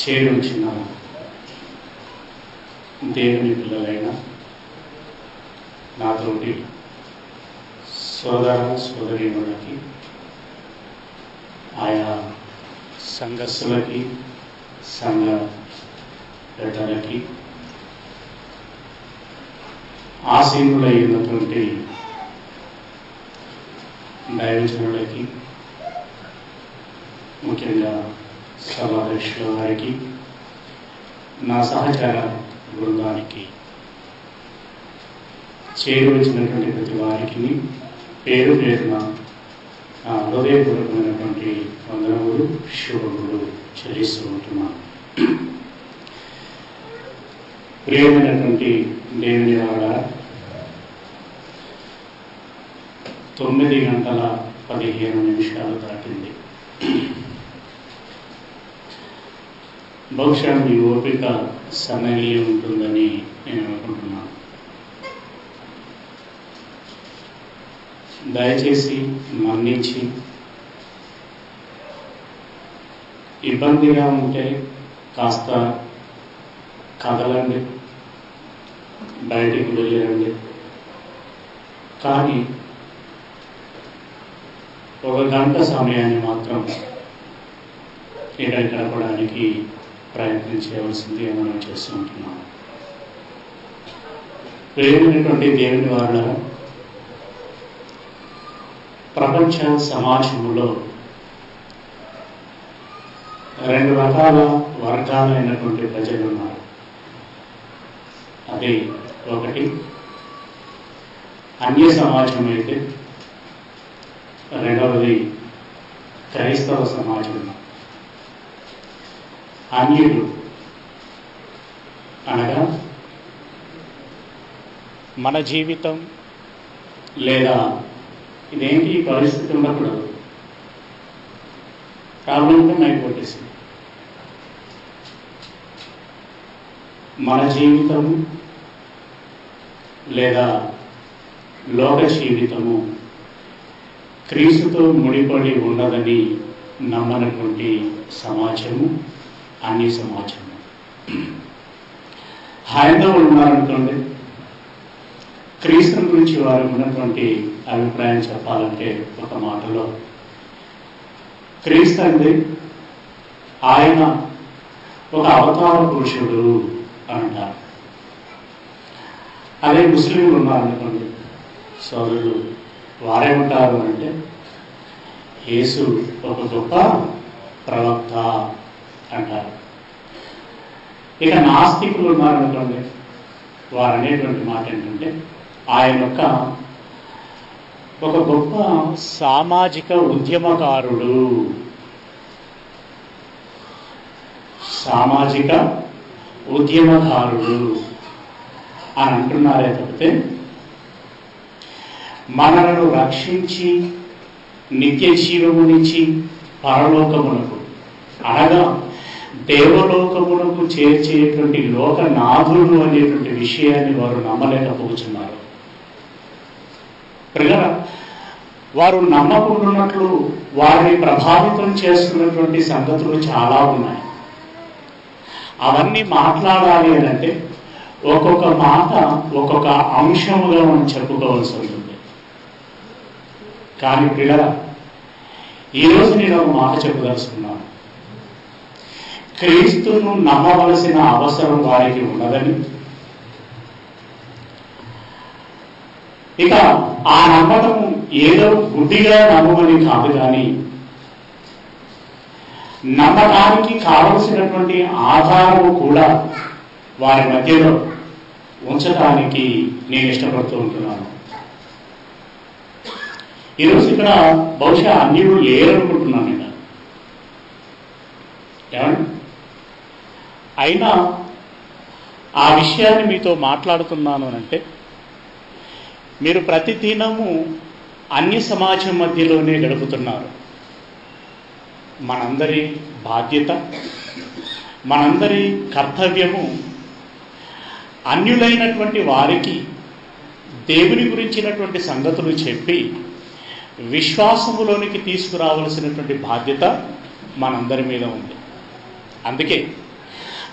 చేరి ఉంచిన దేవుని పిల్లలైన నాతోటి సోదర సోదరీమణులకి ఆయా సంఘస్సులకి సంఘ పెద్దలకి ఆసీనులైనటువంటి దైవజనులకి ముఖ్యంగా సభాధ్యక్షుల వారికి నా సహచార బృందానికి చేరువచ్చినటువంటి ప్రతి వారికి పేరు పేరున నా హృదయపూర్వకమైనటువంటి వందనములు శుభములు చెల్లిస్తూ ఉంటున్నాను ప్రియమైనటువంటి దేవుని వాడ తొమ్మిది గంటల పదిహేను నిమిషాలు దాటింది బహుశా మీ ఓపిక సన్నగి ఉంటుందని నేను అనుకుంటున్నాను దయచేసి మన్నించి ఇబ్బందిగా ఉంటే కాస్త కదలండి బయటికి వెళ్ళండి కానీ ఒక గంట సమయాన్ని మాత్రం ఇక్కడ గడపడానికి ప్రయత్నం చేయవలసింది అని మనం చేస్తుంటున్నాం ప్రేమైనటువంటి దేవుని వాళ్ళ ప్రపంచ సమాజంలో రెండు రకాల వర్గాలైనటువంటి ప్రజలు ఉన్నారు అది ఒకటి అన్య సమాజం అయితే రెండవది క్రైస్తవ సమాజం అన్యుడు అనగా మన జీవితం లేదా ఇదేంటి ఈ పరిస్థితి ఉండకూడదు ప్రాబ్లంగా మైక్ కొట్టేసింది మన జీవితము లేదా లోక జీవితము క్రీస్తుతో ముడిపడి ఉన్నదని నమ్మనటువంటి సమాజము అన్ని సమాజము హైందవులు ఉన్నారనుకోండి క్రీస్తుని గురించి వారు ఉన్నటువంటి అభిప్రాయం చెప్పాలంటే ఒక మాటలో క్రీస్తు అంటే ఆయన ఒక అవతార పురుషుడు అంటారు అదే ముస్లింలు ఉన్నారనుకోండి సోదరులు వారేమంటారు అంటే యేసు ఒక గొప్ప ప్రవక్త అంటారు ఇక నాస్తికులు ఉన్నారనుకోండి వారు అనేటువంటి మాట ఏంటంటే ఆయన యొక్క ఒక గొప్ప సామాజిక ఉద్యమకారుడు సామాజిక ఉద్యమకారుడు అని అంటున్నారే తప్పితే మనలను రక్షించి నిత్య జీవమునిచ్చి పరలోకమునకు అనగా దేవలోకమునకు చేర్చేటువంటి లోకనాథుడు అనేటువంటి విషయాన్ని వారు నమ్మలేకపోతున్నారు ప్రజల వారు నమ్మకుంటున్నట్లు వారిని ప్రభావితం చేస్తున్నటువంటి సంగతులు చాలా ఉన్నాయి అవన్నీ మాట్లాడాలి అని అంటే ఒక్కొక్క మాట ఒక్కొక్క అంశముగా మనం చెప్పుకోవాల్సి ఉంటుంది కానీ పిల్లల ఈరోజు నేను ఒక మాట చెప్పదలుచుకున్నాను క్రీస్తును నమ్మవలసిన అవసరం వారికి ఉన్నదని ఇక ఆ నమ్మకం ఏదో గుడ్డిగా నమ్మమని కాదు కానీ నమ్మకానికి కావలసినటువంటి ఆధారము కూడా వారి మధ్యలో ఉంచడానికి నేను ఇష్టపడుతూ ఉంటున్నాను ఈరోజు ఇక్కడ బహుశా అన్యుడు లేరనుకుంటున్నాను నేను ఏమండి అయినా ఆ విషయాన్ని మీతో మాట్లాడుతున్నాను అంటే మీరు ప్రతిదినము అన్య సమాజం మధ్యలోనే గడుపుతున్నారు మనందరి బాధ్యత మనందరి కర్తవ్యము అన్యులైనటువంటి వారికి దేవుని గురించినటువంటి సంగతులు చెప్పి విశ్వాసములోనికి తీసుకురావలసినటువంటి బాధ్యత మనందరి మీద ఉంది అందుకే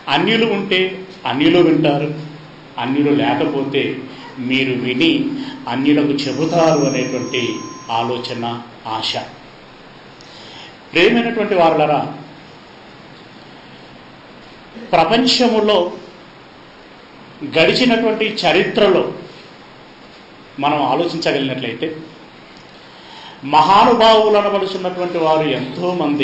అన్యులు ఉంటే అన్యులు వింటారు అన్యులు లేకపోతే మీరు విని అన్యులకు చెబుతారు అనేటువంటి ఆలోచన ఆశ ప్రేమైనటువంటి వారులరా ప్రపంచములో గడిచినటువంటి చరిత్రలో మనం ఆలోచించగలిగినట్లయితే మహానుభావులు అనబడుచున్నటువంటి వారు ఎంతోమంది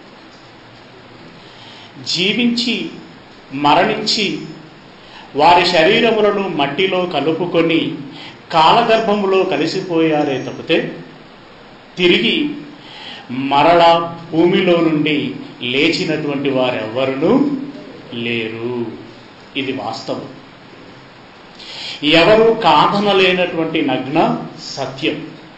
జీవించి మరణించి వారి శరీరములను మట్టిలో కలుపుకొని కాలగర్భములో కలిసిపోయారే తప్పితే తిరిగి మరలా భూమిలో నుండి లేచినటువంటి వారెవ్వరునూ లేరు ఇది వాస్తవం ఎవరు కాదనలేనటువంటి నగ్న సత్యం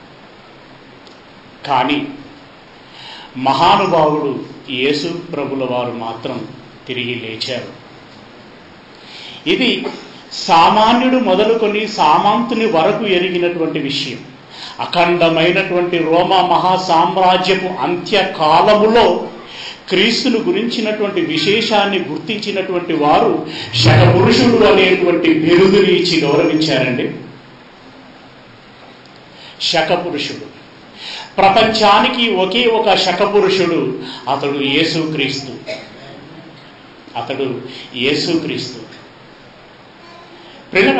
కానీ మహానుభావుడు యేసు ప్రభుల వారు మాత్రం తిరిగి లేచారు ఇది సామాన్యుడు మొదలుకొని సామంతుని వరకు ఎరిగినటువంటి విషయం అఖండమైనటువంటి రోమా మహాసామ్రాజ్యపు అంత్యకాలములో క్రీస్తును గురించినటువంటి విశేషాన్ని గుర్తించినటువంటి వారు శతపురుషుడు అనేటువంటి బిరుదుని ఇచ్చి గౌరవించారండి శకపురుషుడు ప్రపంచానికి ఒకే ఒక శకపురుషుడు అతడు యేసుక్రీస్తు అతడు యేసుక్రీస్తు ప్రియుల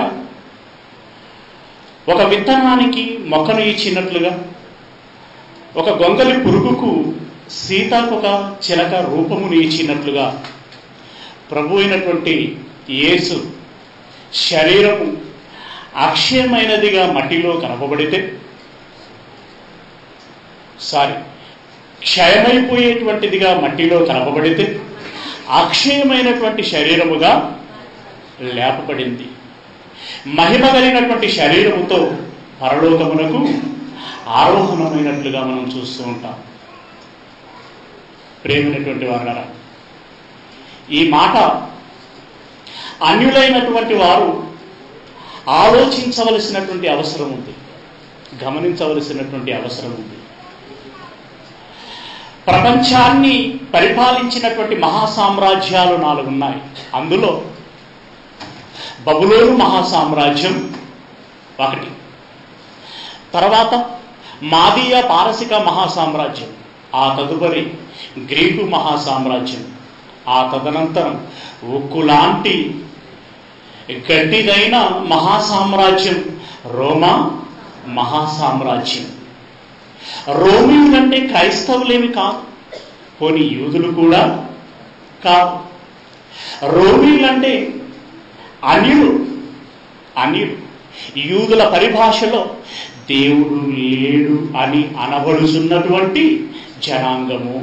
ఒక విత్తనానికి మొక్కను ఇచ్చినట్లుగా ఒక గొంగలి పురుగుకు సీతాకొక చిలక రూపమును ఇచ్చినట్లుగా ప్రభు అయినటువంటి యేసు శరీరము అక్షయమైనదిగా మట్టిలో కనపబడితే సారీ క్షయమైపోయేటువంటిదిగా మట్టిలో కనపబడితే అక్షయమైనటువంటి శరీరముగా లేపబడింది మహిమ కలిగినటువంటి శరీరముతో పరలోకమునకు ఆరోహణమైనట్లుగా మనం చూస్తూ ఉంటాం ప్రేమైనటువంటి వారు ఈ మాట అన్యులైనటువంటి వారు ఆలోచించవలసినటువంటి అవసరం ఉంది గమనించవలసినటువంటి అవసరం ఉంది ప్రపంచాన్ని పరిపాలించినటువంటి మహాసామ్రాజ్యాలు నాలుగు ఉన్నాయి అందులో బబులోను మహాసామ్రాజ్యం ఒకటి తర్వాత మాదీయ పారసిక మహాసామ్రాజ్యం ఆ తదుపరి గ్రీకు మహాసామ్రాజ్యం ఆ తదనంతరం ఉక్కులాంటి గట్టిదైన మహాసామ్రాజ్యం రోమా మహాసామ్రాజ్యం రోమియులంటే క్రైస్తవులేమి కాదు పోని యూదులు కూడా కాదు రోమియులంటే అన్యులు అన్యులు యూదుల పరిభాషలో దేవుడు లేడు అని అనబడుచున్నటువంటి జనాంగము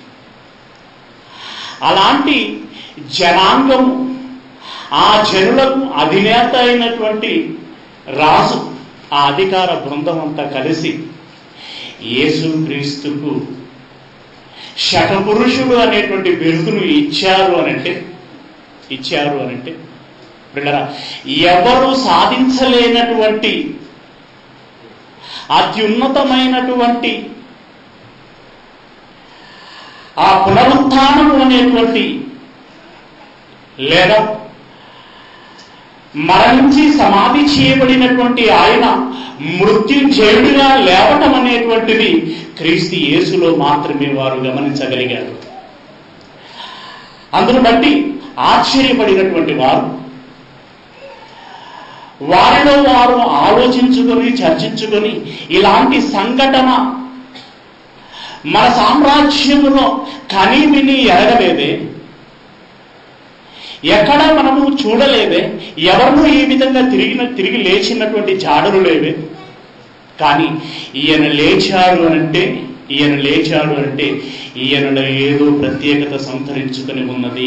అలాంటి జనాంగము ఆ జనులకు అధినేత అయినటువంటి రాజు ఆ అధికార బృందం అంతా కలిసి యేసుక్రీస్తుకు శతపురుషుడు అనేటువంటి బిరుదును ఇచ్చారు అనంటే ఇచ్చారు అనంటే పిల్లరా ఎవరు సాధించలేనటువంటి అత్యున్నతమైనటువంటి ఆ పునరుత్థానము అనేటువంటి లేదా మరణించి సమాధి చేయబడినటువంటి ఆయన మృత్యుంజయుడిగా లేవటం అనేటువంటిది క్రీస్తు యేసులో మాత్రమే వారు గమనించగలిగారు అందును బట్టి ఆశ్చర్యపడినటువంటి వారు వారిలో వారు ఆలోచించుకొని చర్చించుకొని ఇలాంటి సంఘటన మన సామ్రాజ్యములో కని విని ఎరగలేదే ఎక్కడ మనము చూడలేదే ఎవరినూ ఈ విధంగా తిరిగిన తిరిగి లేచినటువంటి జాడలు లేవే కానీ ఈయన లేచాడు అనంటే ఈయన లేచాడు అంటే ఈయనలో ఏదో ప్రత్యేకత సంతరించుకొని ఉన్నది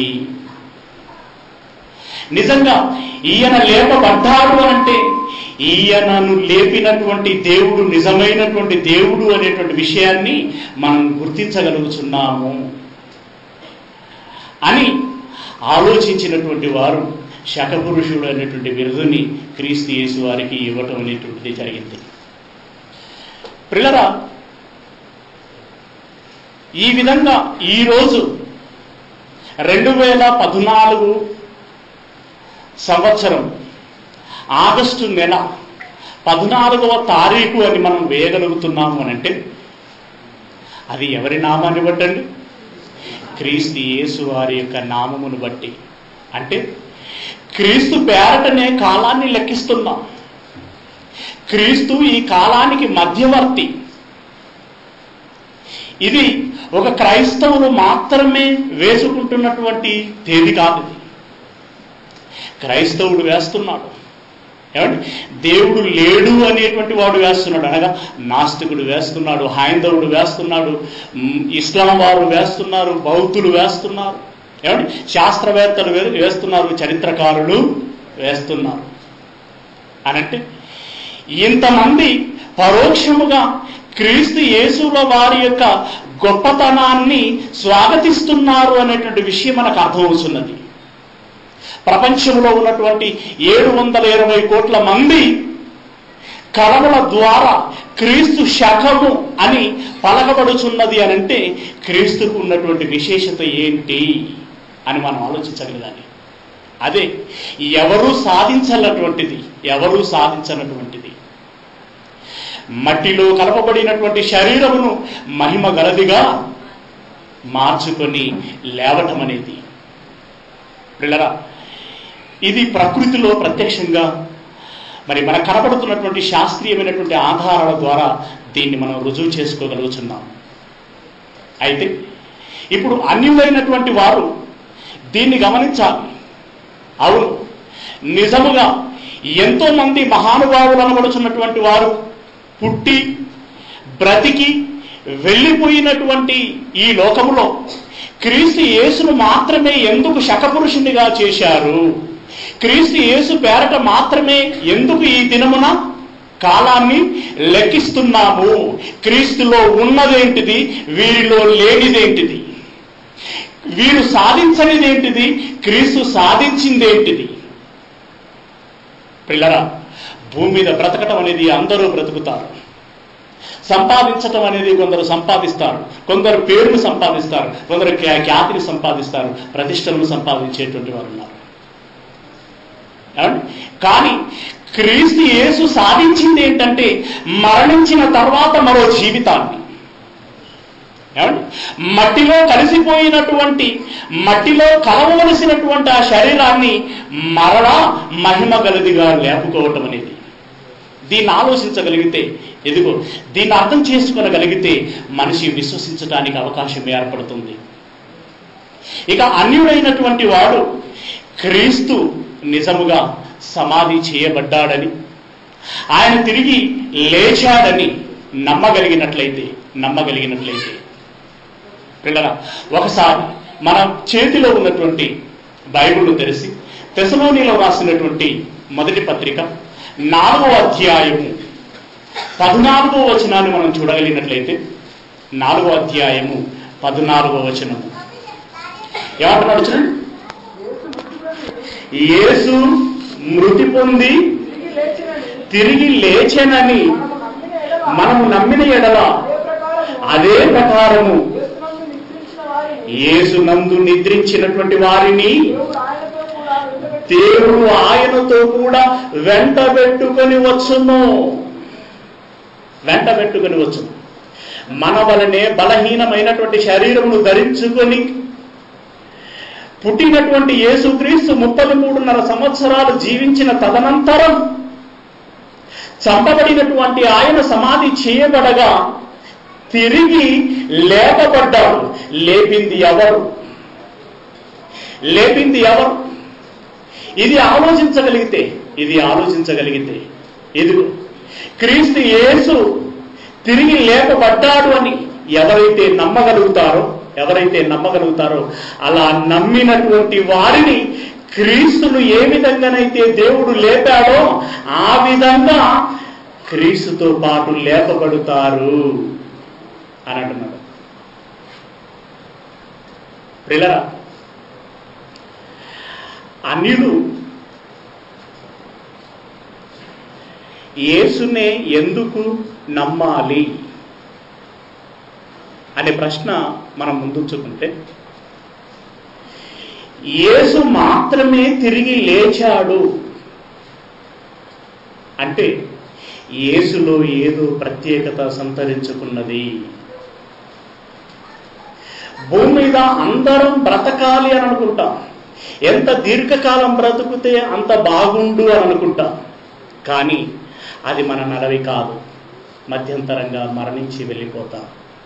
నిజంగా ఈయన లేపబడ్డాడు అంటే ఈయనను లేపినటువంటి దేవుడు నిజమైనటువంటి దేవుడు అనేటువంటి విషయాన్ని మనం గుర్తించగలుగుతున్నాము అని ఆలోచించినటువంటి వారు శకపురుషుడు అనేటువంటి బిరుదుని క్రీస్తు యేసు వారికి ఇవ్వటం అనేటువంటిది జరిగింది ప్రిలరా ఈ విధంగా ఈరోజు రెండు వేల పద్నాలుగు సంవత్సరం ఆగస్టు నెల పద్నాలుగవ తారీఖు అని మనం వేయగలుగుతున్నాము అని అంటే అది ఎవరి నామాన్ని బట్టండి క్రీస్తు యేసు వారి యొక్క నామమును బట్టి అంటే క్రీస్తు పేరటనే కాలాన్ని లెక్కిస్తున్నాం క్రీస్తు ఈ కాలానికి మధ్యవర్తి ఇది ఒక క్రైస్తవులు మాత్రమే వేసుకుంటున్నటువంటి తేదీ కాదు ఇది క్రైస్తవుడు వేస్తున్నాడు ఏమండి దేవుడు లేడు అనేటువంటి వాడు వేస్తున్నాడు అనగా నాస్తికుడు వేస్తున్నాడు హైందవుడు వేస్తున్నాడు మ్, ఇస్లాం వారు వేస్తున్నారు బౌద్ధులు వేస్తున్నారు ఏమండి శాస్త్రవేత్తలు వే- వేస్తున్నారు చరిత్రకారులు వేస్తున్నారు అనంటే ఇంతమంది పరోక్షముగా క్రీస్తు యేసుల వారి యొక్క గొప్పతనాన్ని స్వాగతిస్తున్నారు అనేటువంటి విషయం మనకు అర్థమవుతున్నది ప్రపంచంలో ఉన్నటువంటి ఏడు వందల ఇరవై కోట్ల మంది కలవల ద్వారా క్రీస్తు శకము అని పలకబడుచున్నది అని అంటే క్రీస్తుకు ఉన్నటువంటి విశేషత ఏంటి అని మనం ఆలోచించగలగాలి అదే ఎవరూ సాధించనటువంటిది ఎవరూ సాధించనటువంటిది మట్టిలో కలపబడినటువంటి శరీరమును మహిమ గలదిగా మార్చుకొని లేవటం అనేది పిల్లరా ఇది ప్రకృతిలో ప్రత్యక్షంగా మరి మనకు కనపడుతున్నటువంటి శాస్త్రీయమైనటువంటి ఆధారాల ద్వారా దీన్ని మనం రుజువు చేసుకోగలుగుతున్నాం అయితే ఇప్పుడు అన్యులైనటువంటి వారు దీన్ని గమనించాలి అవును నిజముగా ఎంతో మంది మహానుభావులు అనబడుచున్నటువంటి వారు పుట్టి బ్రతికి వెళ్ళిపోయినటువంటి ఈ లోకములో క్రీస్తు యేసును మాత్రమే ఎందుకు శకపురుషునిగా చేశారు క్రీస్తు యేసు పేరట మాత్రమే ఎందుకు ఈ దినమున కాలాన్ని లెక్కిస్తున్నాము క్రీస్తులో ఉన్నదేంటిది వీరిలో లేనిదేంటిది వీరు సాధించనిదేంటిది క్రీస్తు సాధించిందేంటిది పిల్లరా భూమి మీద బ్రతకటం అనేది అందరూ బ్రతుకుతారు సంపాదించటం అనేది కొందరు సంపాదిస్తారు కొందరు పేరును సంపాదిస్తారు కొందరు ఖ్యా- ఖ్యాతిని సంపాదిస్తారు ప్రతిష్టలను సంపాదించేటువంటి వారు ఉన్నారు ఏమండి? కానీ క్రీస్తు యేసు సాధించింది ఏంటంటే మరణించిన తర్వాత మరో జీవితాన్ని ఏమండి మట్టిలో కలిసిపోయినటువంటి మట్టిలో కలవలసినటువంటి ఆ శరీరాన్ని మరలా మహిమ గలదిగా లేపుకోవటం అనేది దీన్ని ఆలోచించగలిగితే ఎదుగో దీన్ని అర్థం చేసుకోగలిగితే మనిషి విశ్వసించడానికి అవకాశం ఏర్పడుతుంది ఇక అన్యుడైనటువంటి వాడు క్రీస్తు నిజముగా సమాధి చేయబడ్డాడని ఆయన తిరిగి లేచాడని నమ్మగలిగినట్లయితే నమ్మగలిగినట్లయితే పిల్లల ఒకసారి మన చేతిలో ఉన్నటువంటి బైబిల్ తెరిచి తెసలోనిలో రాసినటువంటి మొదటి పత్రిక నాలుగో అధ్యాయము పద్నాలుగో వచనాన్ని మనం చూడగలిగినట్లయితే నాలుగో అధ్యాయము పద్నాలుగో వచనము ఏమంటున్నాడు చూడండి యేసు మృతి పొంది తిరిగి లేచినని తిరిగి లేచెనని మనము నమ్మిన ఎడల మనము నమ్మిన ఎడల అదే అదే ప్రకారము ప్రకారము యేసునందు నిద్రించిన వారిని యేసు నందు నిద్రించినటువంటి వారిని దేవుడు ఆయనతో కూడా వెంటబెట్టి దేవుడు ఆయనతో కూడా వెంట పెట్టుకొని వచ్చును వెంట పెట్టుకొని వచ్చును మన వలనే బలహీనమైనటువంటి శరీరమును ధరించుకొని పుట్టినటువంటి యేసుక్రీస్తు ముప్పై మూడున్నర సంవత్సరాలు జీవించిన తదనంతరం చంపబడినటువంటి ఆయన సమాధి చేయబడగా తిరిగి లేపబడ్డాడు లేపింది ఎవరు లేపింది ఎవరు ఇది ఆలోచించగలిగితే ఇది ఆలోచించగలిగితే ఇదిగో క్రీస్తు యేసు తిరిగి లేపబడ్డాడు అని ఎవరైతే నమ్మగలుగుతారో ఎవరైతే నమ్మగలుగుతారో అలా నమ్మినటువంటి వారిని క్రీస్తును ఏ విధంగానైతే దేవుడు లేపాడో ఆ విధంగా క్రీస్తుతో పాటు లేపబడుతారు అని అంటున్నాడు ప్రిలరా అన్యులు యేసునే ఎందుకు నమ్మాలి అనే ప్రశ్న మనం ముందుంచుకుంటే యేసు మాత్రమే తిరిగి లేచాడు అంటే యేసులో ఏదో ప్రత్యేకత సంతరించుకున్నది భూమి మీద అందరం బ్రతకాలి అని అనుకుంటాం ఎంత దీర్ఘకాలం బ్రతుకుతే అంత బాగుండు అని అనుకుంటాం కానీ అది మన నడవి కాదు మధ్యంతరంగా మరణించి వెళ్ళిపోతాం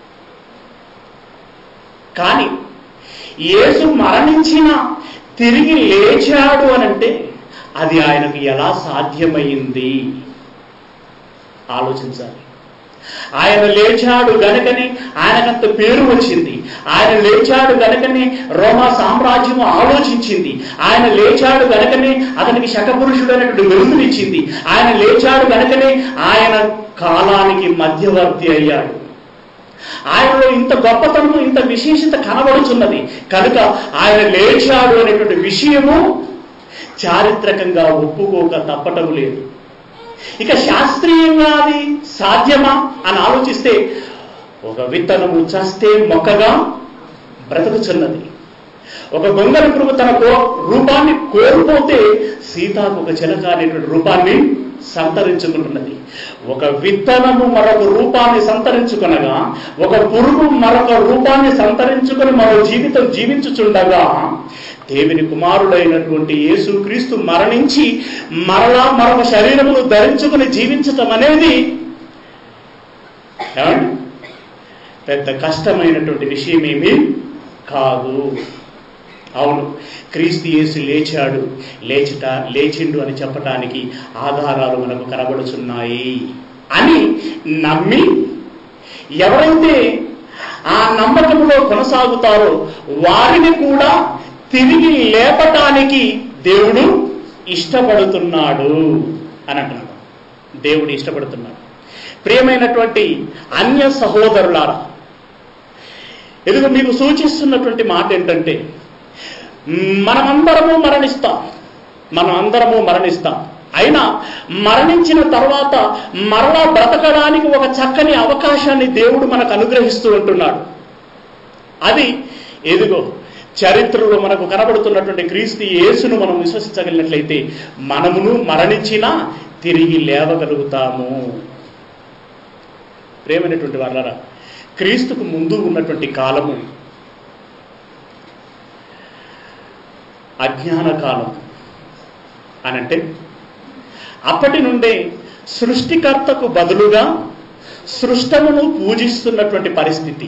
కానీ యేసు మరణించిన తిరిగి లేచాడు అనంటే అది ఆయనకు ఎలా సాధ్యమైంది ఆలోచించాలి ఆయన లేచాడు గనుకనే ఆయనకంత పేరు వచ్చింది ఆయన లేచాడు గనుకనే రోమా సామ్రాజ్యము ఆలోచించింది ఆయన లేచాడు గనుకనే అతనికి శకపురుషుడు అనేటువంటి వెలుగునిచ్చింది ఆయన లేచాడు గనుకనే ఆయన కాలానికి మధ్యవర్తి అయ్యాడు ఆయనలో ఇంత గొప్పతనము ఇంత విశేషత కనబడుచున్నది కనుక ఆయన లేచాడు అనేటువంటి విషయము చారిత్రకంగా ఒప్పుకోక తప్పటం లేదు ఇక శాస్త్రీయంగా అది సాధ్యమా అని ఆలోచిస్తే ఒక విత్తనము చస్తే మొక్కగా బ్రతుకుచున్నది ఒక గొంగల పురుగు తన కో- రూపాన్ని కోల్పోతే సీతాకు ఒక చిలక అనేటువంటి రూపాన్ని సంతరించుకుంటున్నది ఒక విత్తనము మరొక రూపాన్ని సంతరించుకొనగా ఒక పురుగు మరొక రూపాన్ని సంతరించుకొని మరో జీవితం జీవించుచుండగా దేవుని కుమారుడైనటువంటి యేసుక్రీస్తు మరణించి మరలా మరొక శరీరమును ధరించుకుని జీవించటం అనేది ఏమండి పెద్ద కష్టమైనటువంటి విషయమేమీ కాదు అవును క్రీస్తు యేసు లేచాడు లేచుట లేచిండు అని చెప్పటానికి ఆధారాలు మనకు కనబడుచున్నాయి అని నమ్మి ఎవరైతే ఆ నమ్మకంలో కొనసాగుతారో వారిని కూడా తిరిగి లేపటానికి దేవుడు ఇష్టపడుతున్నాడు అని అంటున్నాడు దేవుడు ఇష్టపడుతున్నాడు ప్రియమైనటువంటి అన్య సహోదరులారా ఎదుగు మీకు సూచిస్తున్నటువంటి మాట ఏంటంటే మనమందరము మరణిస్తాం మనం అందరము మరణిస్తాం అయినా మరణించిన తర్వాత మరలా బ్రతకడానికి ఒక చక్కని అవకాశాన్ని దేవుడు మనకు అనుగ్రహిస్తూ ఉంటున్నాడు అది ఎదుగో చరిత్రలో మనకు కనబడుతున్నటువంటి క్రీస్తు యేసును మనం విశ్వసించగలిగినట్లయితే మనమును మరణించినా తిరిగి లేవగలుగుతాము ప్రేమైనటువంటి వాళ్ళరా క్రీస్తుకు ముందు ఉన్నటువంటి కాలము అజ్ఞాన కాలం అనంటే అప్పటి నుండే సృష్టికర్తకు బదులుగా సృష్టమును పూజిస్తున్నటువంటి పరిస్థితి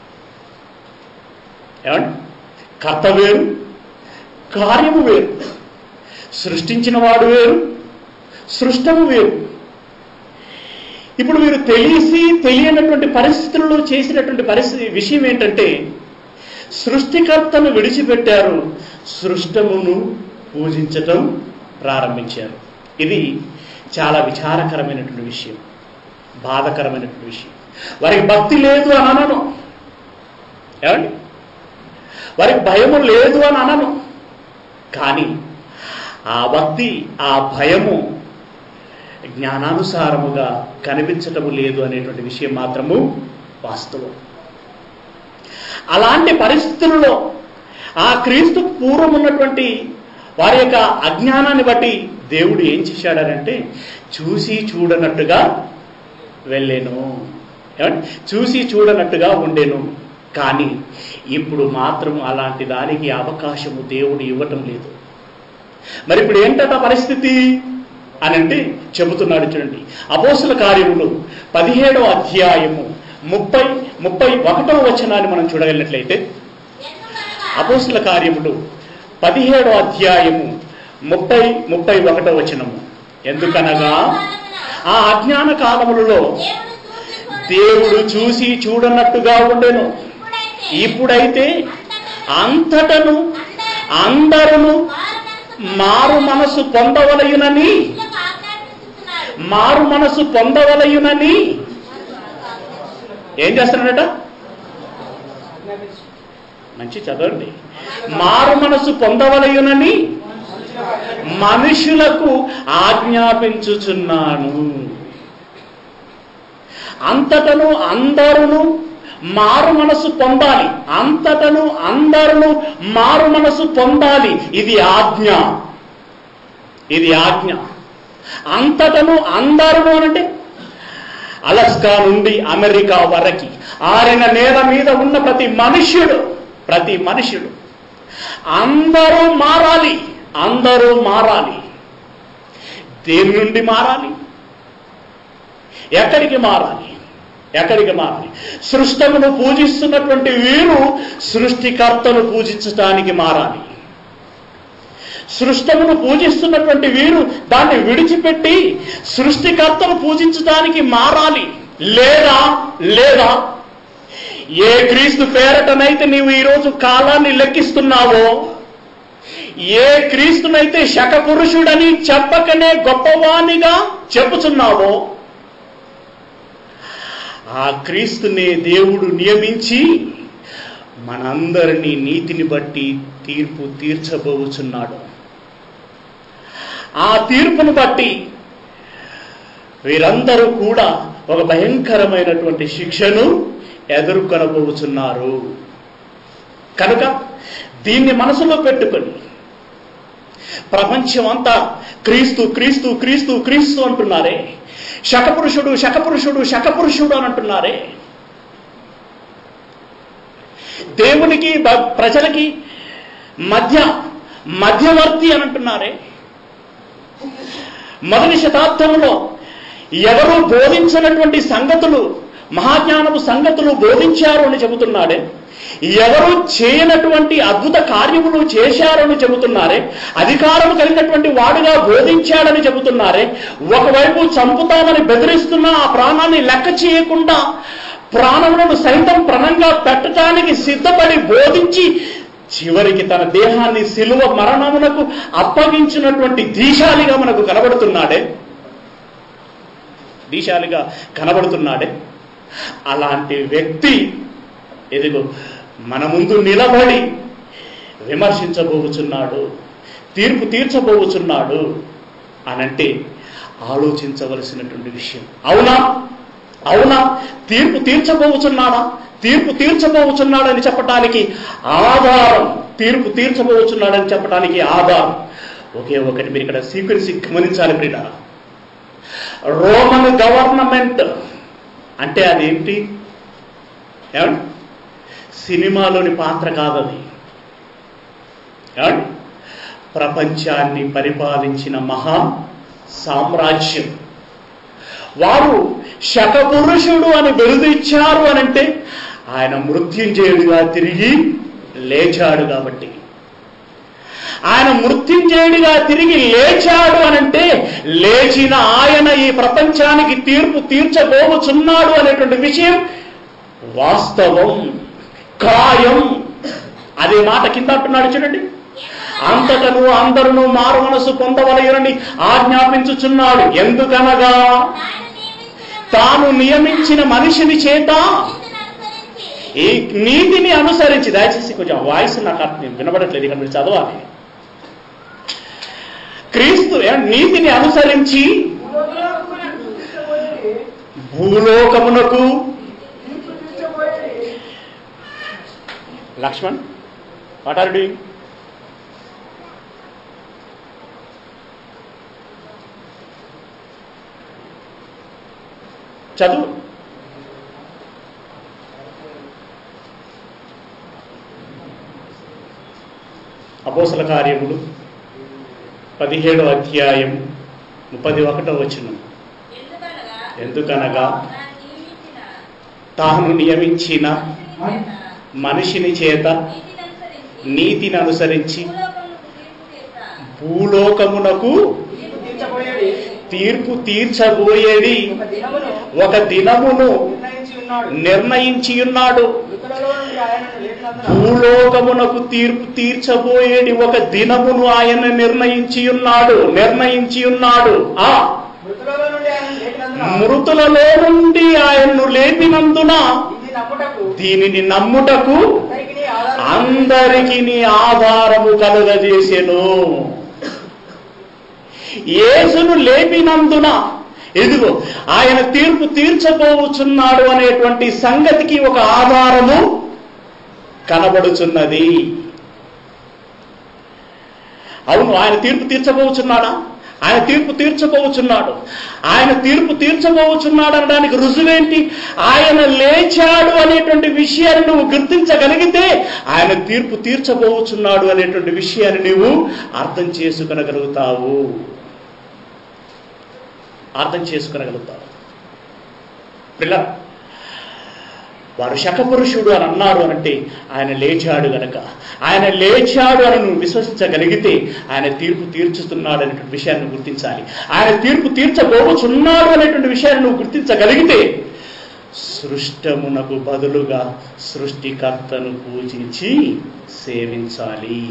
ఏమండి కర్త వేరు కార్యము వేరు సృష్టించిన వాడు వేరు సృష్టము వేరు ఇప్పుడు మీరు తెలిసి తెలియనటువంటి పరిస్థితుల్లో చేసినటువంటి పరిస్థితి విషయం ఏంటంటే సృష్టికర్తను విడిచిపెట్టారు సృష్టమును పూజించటం ప్రారంభించారు ఇది చాలా విచారకరమైనటువంటి విషయం బాధకరమైనటువంటి విషయం వారికి భక్తి లేదు అని అనను ఏమండి వారికి భయము లేదు అని అనను కానీ ఆ భక్తి ఆ భయము జ్ఞానానుసారముగా కనిపించటము లేదు అనేటువంటి విషయం మాత్రము వాస్తవం అలాంటి పరిస్థితులలో ఆ క్రీస్తు పూర్వం ఉన్నటువంటి వారి యొక్క అజ్ఞానాన్ని బట్టి దేవుడు ఏం చేశాడనంటే చూసి చూడనట్టుగా వెళ్ళాను ఏమండి చూసి చూడనట్టుగా ఉండేను కానీ ఇప్పుడు మాత్రం అలాంటి దానికి అవకాశము దేవుడు ఇవ్వటం లేదు మరి ఇప్పుడు ఏంటట పరిస్థితి అని అంటే చెబుతున్నాడు చూడండి అపోసల కార్యములు పదిహేడవ అధ్యాయము ముప్పై ముప్పై ఒకటవ వచనాన్ని మనం చూడగలిగినట్లయితే అపోసల కార్యములు పదిహేడవ అధ్యాయము ముప్పై ముప్పై ఒకటవ వచనము ఎందుకనగా ఆ అజ్ఞాన కాలములలో దేవుడు చూసి చూడనట్టుగా ఉండెను ఇప్పుడైతే అంతటను అందరూ మారు మనసు పొందవలయునని మారు మనసు పొందవలయునని ఏం చేస్తున్నాడట మంచి చదవండి మారు మనసు పొందవలయునని మనుషులకు ఆజ్ఞాపించుచున్నాను అంతటను అందరును మారు మనసు పొందాలి అంతటను అందరూ మారు మనసు పొందాలి ఇది ఆజ్ఞ ఇది ఆజ్ఞ అంతటను అందరూ అంటే అలస్కా నుండి అమెరికా వరకి ఆరిన నేల మీద ఉన్న ప్రతి మనుష్యుడు ప్రతి మనుష్యుడు అందరూ మారాలి అందరూ మారాలి దేని నుండి మారాలి ఎక్కడికి మారాలి ఎక్కడికి మారాలి సృష్టమును పూజిస్తున్నటువంటి వీరు సృష్టికర్తను పూజించటానికి మారాలి సృష్టమును పూజిస్తున్నటువంటి వీరు దాన్ని విడిచిపెట్టి సృష్టికర్తను పూజించడానికి మారాలి లేదా లేదా ఏ క్రీస్తు పేరటనైతే నీవు ఈరోజు కాలాన్ని లెక్కిస్తున్నావో ఏ క్రీస్తునైతే శక పురుషుడని చెప్పకనే గొప్పవానిగా చెప్పుచున్నావో ఆ క్రీస్తునే దేవుడు నియమించి మనందరినీ నీతిని బట్టి తీర్పు తీర్చబోచున్నాడు ఆ తీర్పును బట్టి వీరందరూ కూడా ఒక భయంకరమైనటువంటి శిక్షను ఎదుర్కొనబోచున్నారు కనుక దీన్ని మనసులో పెట్టుకొని ప్రపంచం అంతా క్రీస్తు క్రీస్తు క్రీస్తు క్రీస్తు అంటున్నారే శకపురుషుడు శకపురుషుడు శకపురుషుడు అని అంటున్నారే దేవునికి బ- ప్రజలకి మధ్య మధ్యవర్తి అని అంటున్నారే మొదటి శతాబ్దంలో ఎవరు బోధించినటువంటి సంగతులు మహాజ్ఞానపు సంగతులు బోధించారు అని చెబుతున్నాడే ఎవరు చేయనటువంటి అద్భుత కార్యములు చేశారు అని చెబుతున్నారే అధికారం కలిగినటువంటి వాడుగా బోధించాడని చెబుతున్నారే ఒకవైపు చంపుతామని బెదిరిస్తున్న ఆ ప్రాణాన్ని లెక్క చేయకుండా ప్రాణములను సైతం ప్రణంగా పెట్టడానికి సిద్ధపడి బోధించి చివరికి తన దేహాన్ని సిలువ మరణమునకు అప్పగించినటువంటి దీశాలిగా మనకు కనబడుతున్నాడే దీశాలిగా కనబడుతున్నాడే అలాంటి వ్యక్తి ఎదుగు మన ముందు నిలబడి విమర్శించబోచున్నాడు తీర్పు తీర్చబోచున్నాడు అనంటే ఆలోచించవలసినటువంటి విషయం అవునా అవునా తీర్పు తీర్చబోచున్నాడా తీర్పు తీర్చబోచున్నాడని చెప్పటానికి ఆధారం తీర్పు తీర్చబోచున్నాడని చెప్పటానికి ఆధారం ఒకే ఒకటి మీరు ఇక్కడ సీక్వెన్సీ గమనించాలి ప్రియుల రోమన్ గవర్నమెంట్ అంటే అదేంటి ఏమండి సినిమాలోని పాత్ర కాదది ఏమండి ప్రపంచాన్ని పరిపాలించిన మహా సామ్రాజ్యం వారు శకపురుషుడు అని బిరుదిచ్చారు అని అంటే ఆయన మృత్యుంజయుడిగా తిరిగి లేచాడు కాబట్టి ఆయన మృత్యుంజయుడిగా తిరిగి లేచాడు అనంటే లేచిన ఆయన ఈ ప్రపంచానికి తీర్పు తీర్చబోచున్నాడు అనేటువంటి విషయం వాస్తవం ఖాయం అదే మాట కింద అంటున్నాడు చూడండి అంతటను అందరూ మారు మనసు పొందవలయనని ఆజ్ఞాపించుచున్నాడు ఎందుకనగా తాను నియమించిన మనిషిని చేత ఈ నీతిని అనుసరించి దయచేసి కొంచెం వాయిస్ నాకు అర్థం వినబడట్లేదు ఇక్కడ మీరు చదవాలి క్రీస్తు ఏ, నీతిని అనుసరించి భూలోకమునకు తీసుకుపోయి భూలోకమునకు తీర్పు తీర్చబోయేది లక్ష్మణ్ వాట్ ఆర్ డూయింగ్ చదువు అపోసల కార్యములు పదిహేడో అధ్యాయం ముప్పది ఒకటో వచనం ఎందుకనగా తాను నియమించిన మనిషిని చేత నీతిని అనుసరించి భూలోకమునకు తీర్చబోయేది తీర్పు తీర్చబోయేది ఒక దినమును ఒక దినమును నిర్ణయించి ఉన్నాడు నిర్ణయించి ఉన్నాడు మృతులలో నుండి ఆయనను లేపినందున భూలోకమునకు తీర్పు తీర్చబోయేది ఒక దినమును ఆయన నిర్ణయించి ఉన్నాడు నిర్ణయించి ఉన్నాడు ఆ మృతులలో నుండి ఆయనను లేపినందున మృతులలో నుండి ఆయన్ను లేపినందున ఇది నమ్ముటకు దీనిని నమ్ముటకు అందరికీ ఆధారం అందరికి నీ ఆధారము కలుగజేసెను యేసును లేపినందున ఇదిగో ఆయన తీర్పు తీర్చబోచున్నాడు అనేటువంటి సంగతికి ఒక ఆధారము కనబడుచున్నది అవును ఆయన తీర్పు తీర్చబోచున్నాడా ఆయన తీర్పు తీర్చబోచున్నాడు ఆయన తీర్పు తీర్చబోచున్నాడు అనడానికి రుజువేంటి ఆయన లేచాడు అనేటువంటి విషయాన్ని నువ్వు గుర్తించగలిగితే ఆయన తీర్పు తీర్చబోచున్నాడు అనేటువంటి విషయాన్ని నువ్వు అర్థం చేసుకొనగలుగుతావు అర్థం చేసుకొనగలుగుతావు పిల్లరా వారు శకపురుషుడు అని అన్నారు అనంటే ఆయన లేచాడు గనక ఆయన లేచాడు అని నువ్వు విశ్వసించగలిగితే ఆయన తీర్పు తీర్చుతున్నాడు అనేటువంటి విషయాన్ని నువ్వు గుర్తించాలి ఆయన తీర్పు తీర్చబోచున్నాడు అనేటువంటి విషయాన్ని నువ్వు గుర్తించగలిగితే సృష్టమునకు బదులుగా సృష్టికర్తను పూజించి సేవించాలి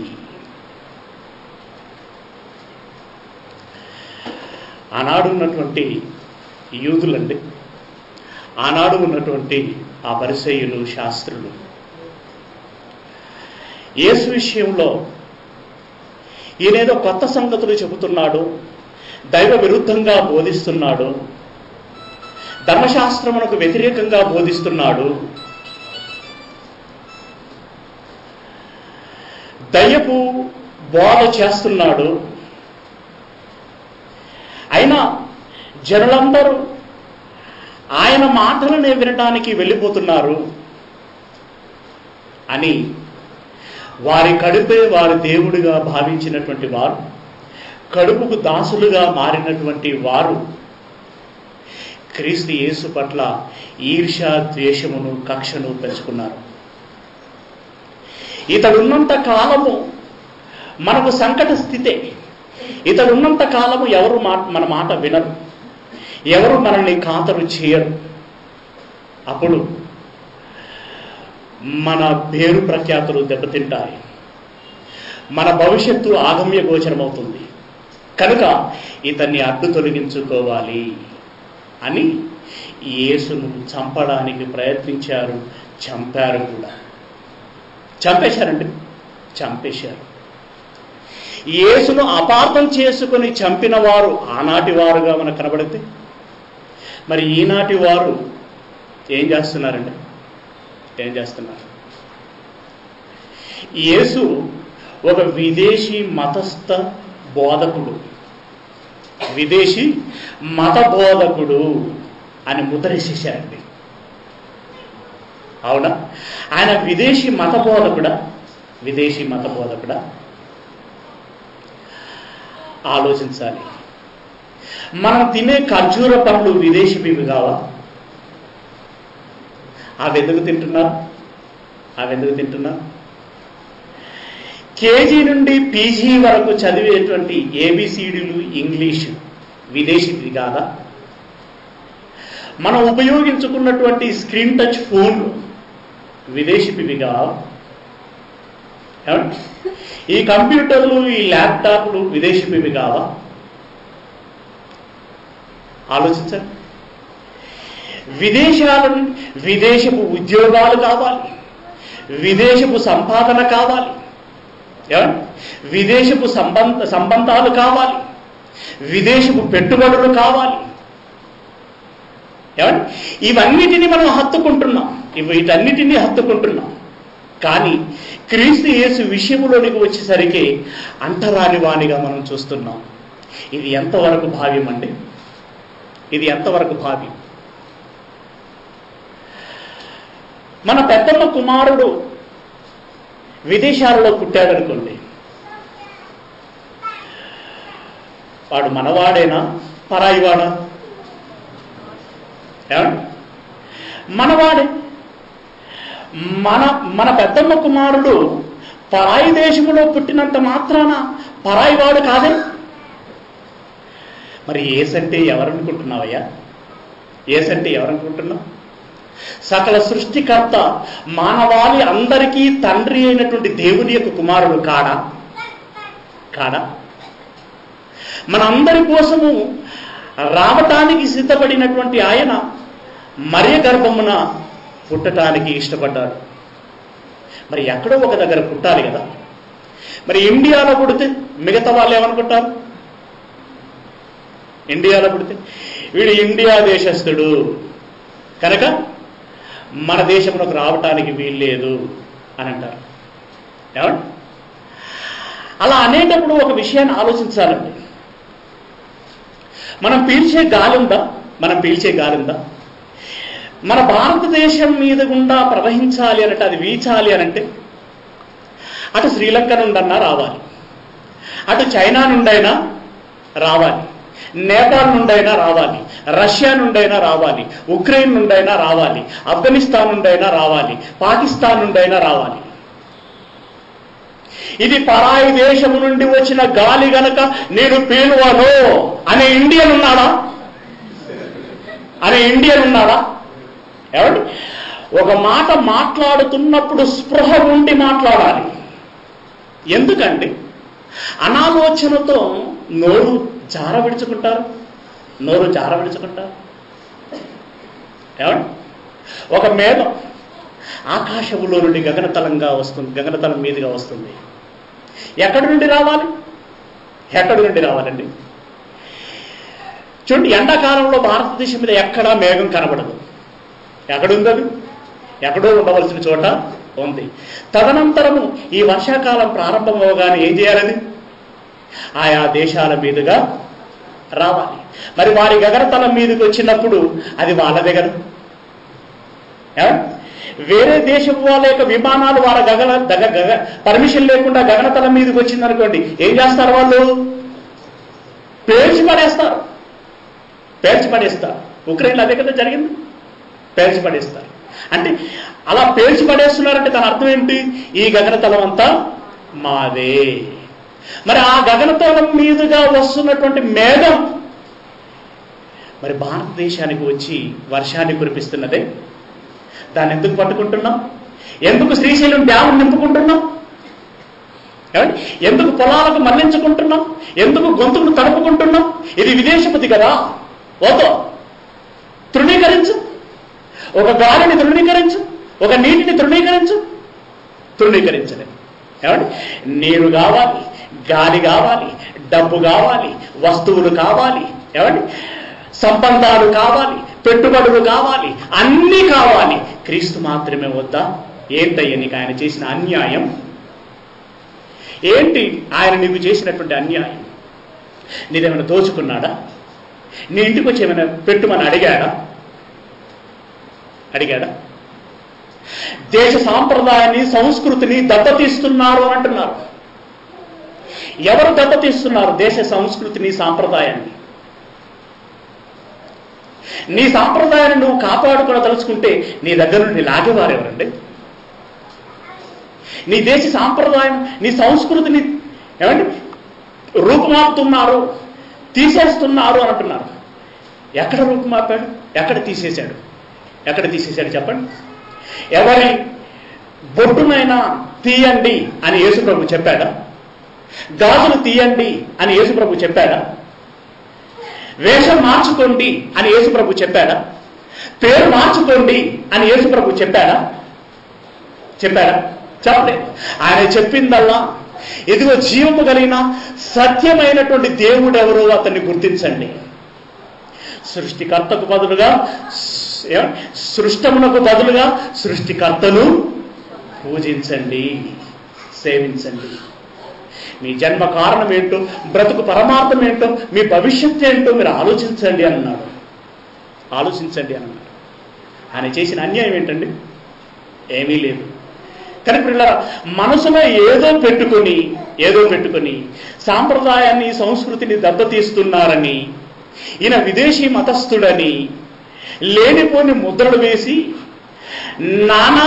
ఆనాడు ఉన్నటువంటి యూదులండి ఆనాడు ఉన్నటువంటి ఆ పరిసయులు శాస్త్రులు యేసు విషయంలో ఈయనేదో కొత్త సంగతులు చెబుతున్నాడు దైవ విరుద్ధంగా బోధిస్తున్నాడు ధర్మశాస్త్రమునకు వ్యతిరేకంగా బోధిస్తున్నాడు దయ్యపు బోధ చేస్తున్నాడు అయినా జనులందరూ ఆయన మాటలనే వినటానికి వెళ్ళిపోతున్నారు అని వారి కడుపే వారి దేవుడిగా భావించినటువంటి వారు కడుపుకు దాసులుగా మారినటువంటి వారు క్రీస్తు యేసు పట్ల ఈర్ష ద్వేషమును కక్షను పెంచుకున్నారు ఇతడున్నంత కాలము మనకు సంకట స్థితే ఇతడున్నంత కాలము ఎవరు మా మన మాట వినరు ఎవరు మనల్ని ఖాతరు చేయరు అప్పుడు మన పేరు ప్రఖ్యాతులు దెబ్బతింటాయి మన భవిష్యత్తు ఆగమ్య గోచరమవుతుంది కనుక ఇతన్ని అడ్డు తొలగించుకోవాలి అని యేసును చంపడానికి ప్రయత్నించారు చంపారు కూడా చంపేశారండి చంపేశారు యేసును అపార్థం చేసుకుని చంపిన వారు ఆనాటి వారుగా మనకు కనబడితే మరి ఈనాటి వారు ఏం చేస్తున్నారండి ఏం చేస్తున్నారు యేసు ఒక విదేశీ మతస్థ బోధకుడు విదేశీ మత బోధకుడు అని ముద్రేసేశారండి అవునా ఆయన విదేశీ మత బోధకుడా విదేశీ మత బోధకుడా ఆలోచించాలి మనం తినే ఖర్జూర పండ్లు విదేశీవి కావా అవి ఎందుకు తింటున్నారు అవి ఎందుకు తింటున్నారు కేజీ నుండి పీజీ వరకు చదివేటువంటి ఏబిసిడీలు ఇంగ్లీష్ విదేశీది కాదా మనం ఉపయోగించుకున్నటువంటి స్క్రీన్ టచ్ ఫోన్లు విదేశీవి కావా ఏమండి? ఈ కంప్యూటర్లు ఈ ల్యాప్టాప్లు విదేశీవి కావా ఆలోచించండి విదేశాల నుండి విదేశపు ఉద్యోగాలు కావాలి విదేశపు సంపాదన కావాలి ఏమండి? విదేశపు సంబంధ సంబంధాలు కావాలి విదేశపు పెట్టుబడులు కావాలి ఏమండి ఇవన్నిటిని మనం హత్తుకుంటున్నాం ఇవి వీటన్నిటినీ హత్తుకుంటున్నాం కానీ క్రీస్తు యేసు విషయంలోనికి వచ్చేసరికి అంటరాని వానిగా మనం చూస్తున్నాం ఇది ఎంతవరకు భావ్యం అండి ఇది ఎంతవరకు భావ్యం మన పెద్దమ్మ కుమారుడు విదేశాలలో పుట్టాడనుకోండి వాడు మనవాడేనా పరాయివాడా ఏమండి మనవాడే మన మన పెద్దమ్మ కుమారుడు పరాయి దేశంలో పుట్టినంత మాత్రాన పరాయివాడు కాదే మరి ఏసంటే ఎవరనుకుంటున్నావయ్యా ఏసంటే ఎవరనుకుంటున్నావు సకల సృష్టికర్త మానవాళి అందరికీ తండ్రి అయినటువంటి దేవుని యొక్క కుమారుడు కాడా కాడా మనందరి కోసము రావటానికి సిద్ధపడినటువంటి ఆయన మరియ గర్భమున పుట్టటానికి ఇష్టపడ్డాడు మరి ఎక్కడో ఒక దగ్గర పుట్టాలి కదా మరి ఇండియాలో పుడితే మిగతా వాళ్ళు ఏమనుకుంటారు ఇండియాలో పుడితే వీడు ఇండియా దేశస్థుడు కనుక మన దేశంలోకి రావటానికి వీల్లేదు అని అంటారు ఏమండి అలా అనేటప్పుడు ఒక విషయాన్ని ఆలోచించాలండి మనం పీల్చే గాలి ఉందా మనం పీల్చే గాలి ఉందా మన భారతదేశం మీద గుండా ప్రవహించాలి అనంటే అది వీచాలి అనంటే అటు శ్రీలంక నుండన్నా రావాలి అటు చైనా నుండైనా రావాలి నేపాల్ నుండైనా రావాలి రష్యా నుండైనా రావాలి ఉక్రెయిన్ నుండైనా రావాలి ఆఫ్ఘనిస్తాన్ నుండైనా రావాలి పాకిస్తాన్ నుండైనా రావాలి ఇది పరాయి దేశము నుండి వచ్చిన గాలి గనక నేను పీలువను అనే ఇండియన్ ఉన్నాడా అనే ఇండియన్ ఉన్నాడా ఏమండి ఒక మాట మాట్లాడుతున్నప్పుడు స్పృహ ఉండి మాట్లాడాలి ఎందుకండి అనాలోచనతో నోరు జార విడుచుకుంటారు నోరు జార విడుచుకుంటారు ఏమండి ఒక మేఘం ఆకాశములో నుండి గగనతలంగా వస్తుంది గగనతలం మీదుగా వస్తుంది ఎక్కడి నుండి రావాలి ఎక్కడి నుండి రావాలండి చూడండి ఎండాకాలంలో భారతదేశం మీద ఎక్కడా మేఘం కనబడదు ఎక్కడుంది అది ఎక్కడో ఉండవలసిన చోట ఉంది తదనంతరము ఈ వర్షాకాలం ప్రారంభం అవగానే ఏం చేయాలని ఆయా దేశాల మీదుగా రావాలి మరి వారి గగనతలం మీదకి వచ్చినప్పుడు అది వాళ్ళదే కదా ఏమండి? వేరే దేశం వాళ్ళ యొక్క విమానాలు వాళ్ళ గగన దగ గగ పర్మిషన్ లేకుండా గగనతలం మీదకి వచ్చిందనుకోండి ఏం చేస్తారు వాళ్ళు పేల్చి పడేస్తారు పేల్చి పడేస్తారు ఉక్రెయిన్లో అదే కదా జరిగింది పేల్చి పడేస్తారు అంటే అలా పేల్చి పడేస్తున్నారంటే దాని అర్థం ఏంటి ఈ గగనతలం అంతా మాదే మరి ఆ గగనతలం మీదుగా వస్తున్నటువంటి మేఘం మరి భారతదేశానికి వచ్చి వర్షాన్ని కురిపిస్తున్నదే దాన్ని ఎందుకు పట్టుకుంటున్నాం ఎందుకు శ్రీశైలం డ్యామ్ నింపుకుంటున్నాం ఏమండి? ఎందుకు పొలాలకు మళ్లించుకుంటున్నాం ఎందుకు గొంతుకు తడుపుకుంటున్నాం ఇది విదేశపతి కదా ఓతో తృణీకరించు ఒక గాలిని తృణీకరించు ఒక నీటిని తృణీకరించు తృణీకరించలేదు ఏమండి నీరు కావాలి గాలి కావాలి డబ్బు కావాలి వస్తువులు కావాలి ఏమండి సంబంధాలు కావాలి పెట్టుబడులు కావాలి అన్నీ కావాలి క్రీస్తు మాత్రమే వద్దా ఏంటయ్య నీకు ఆయన చేసిన అన్యాయం ఏంటి ఆయన నీకు చేసినటువంటి అన్యాయం నీదేమైనా దోచుకున్నాడా నీ ఇంటికి వచ్చి ఏమైనా పెట్టుమని అడిగాడా అడిగాడా దేశ సాంప్రదాయాన్ని సంస్కృతిని దత్తతీస్తున్నారు అని అంటున్నారు ఎవరు దత్తతీస్తున్నారు దేశ సంస్కృతిని సాంప్రదాయాన్ని నీ సాంప్రదాయాన్ని నువ్వు కాపాడుకుని తలుచుకుంటే నీ దగ్గర నుండి లాగేవారు ఎవరండి నీ దేశ సాంప్రదాయం నీ సంస్కృతిని ఏమండి రూపుమాపుతున్నారు తీసేస్తున్నారు అని అంటున్నారు ఎక్కడ రూపుమాపాడు ఎక్కడ తీసేశాడు ఎక్కడ తీసేశాడు చెప్పండి ఎవరి బొట్టునైనా తీయండి అని యేసుప్రభు చెప్పాడా గాజులు తీయండి అని యేసుప్రభు చెప్పాడా వేషం మార్చుకోండి అని యేసుప్రభు చెప్పాడా పేరు మార్చుకోండి అని యేసుప్రభు చెప్పాడా చెప్పాడా చెప్పలేదు ఆయన చెప్పిందల్లా ఇదిగో జీవము కలిగిన సత్యమైనటువంటి దేవుడు ఎవరో అతన్ని గుర్తించండి సృష్టికర్తకు బదులుగా స్- ఏం? సృష్టమునకు బదులుగా సృష్టికర్తను పూజించండి సేవించండి మీ జన్మ కారణం ఏంటో బ్రతుకు పరమార్థం ఏంటో మీ భవిష్యత్తు ఏంటో మీరు ఆలోచించండి అన్నాడు ఆలోచించండి అని అన్నాడు ఆయన చేసిన అన్యాయం ఏంటండి ఏమీ లేదు కానీ పిల్ల మనసులో ఏదో పెట్టుకొని ఏదో పెట్టుకొని సాంప్రదాయాన్ని సంస్కృతిని దెబ్బతీస్తున్నారని ఈయన విదేశీ మతస్థుడని లేనిపోని ముద్రలు వేసి నానా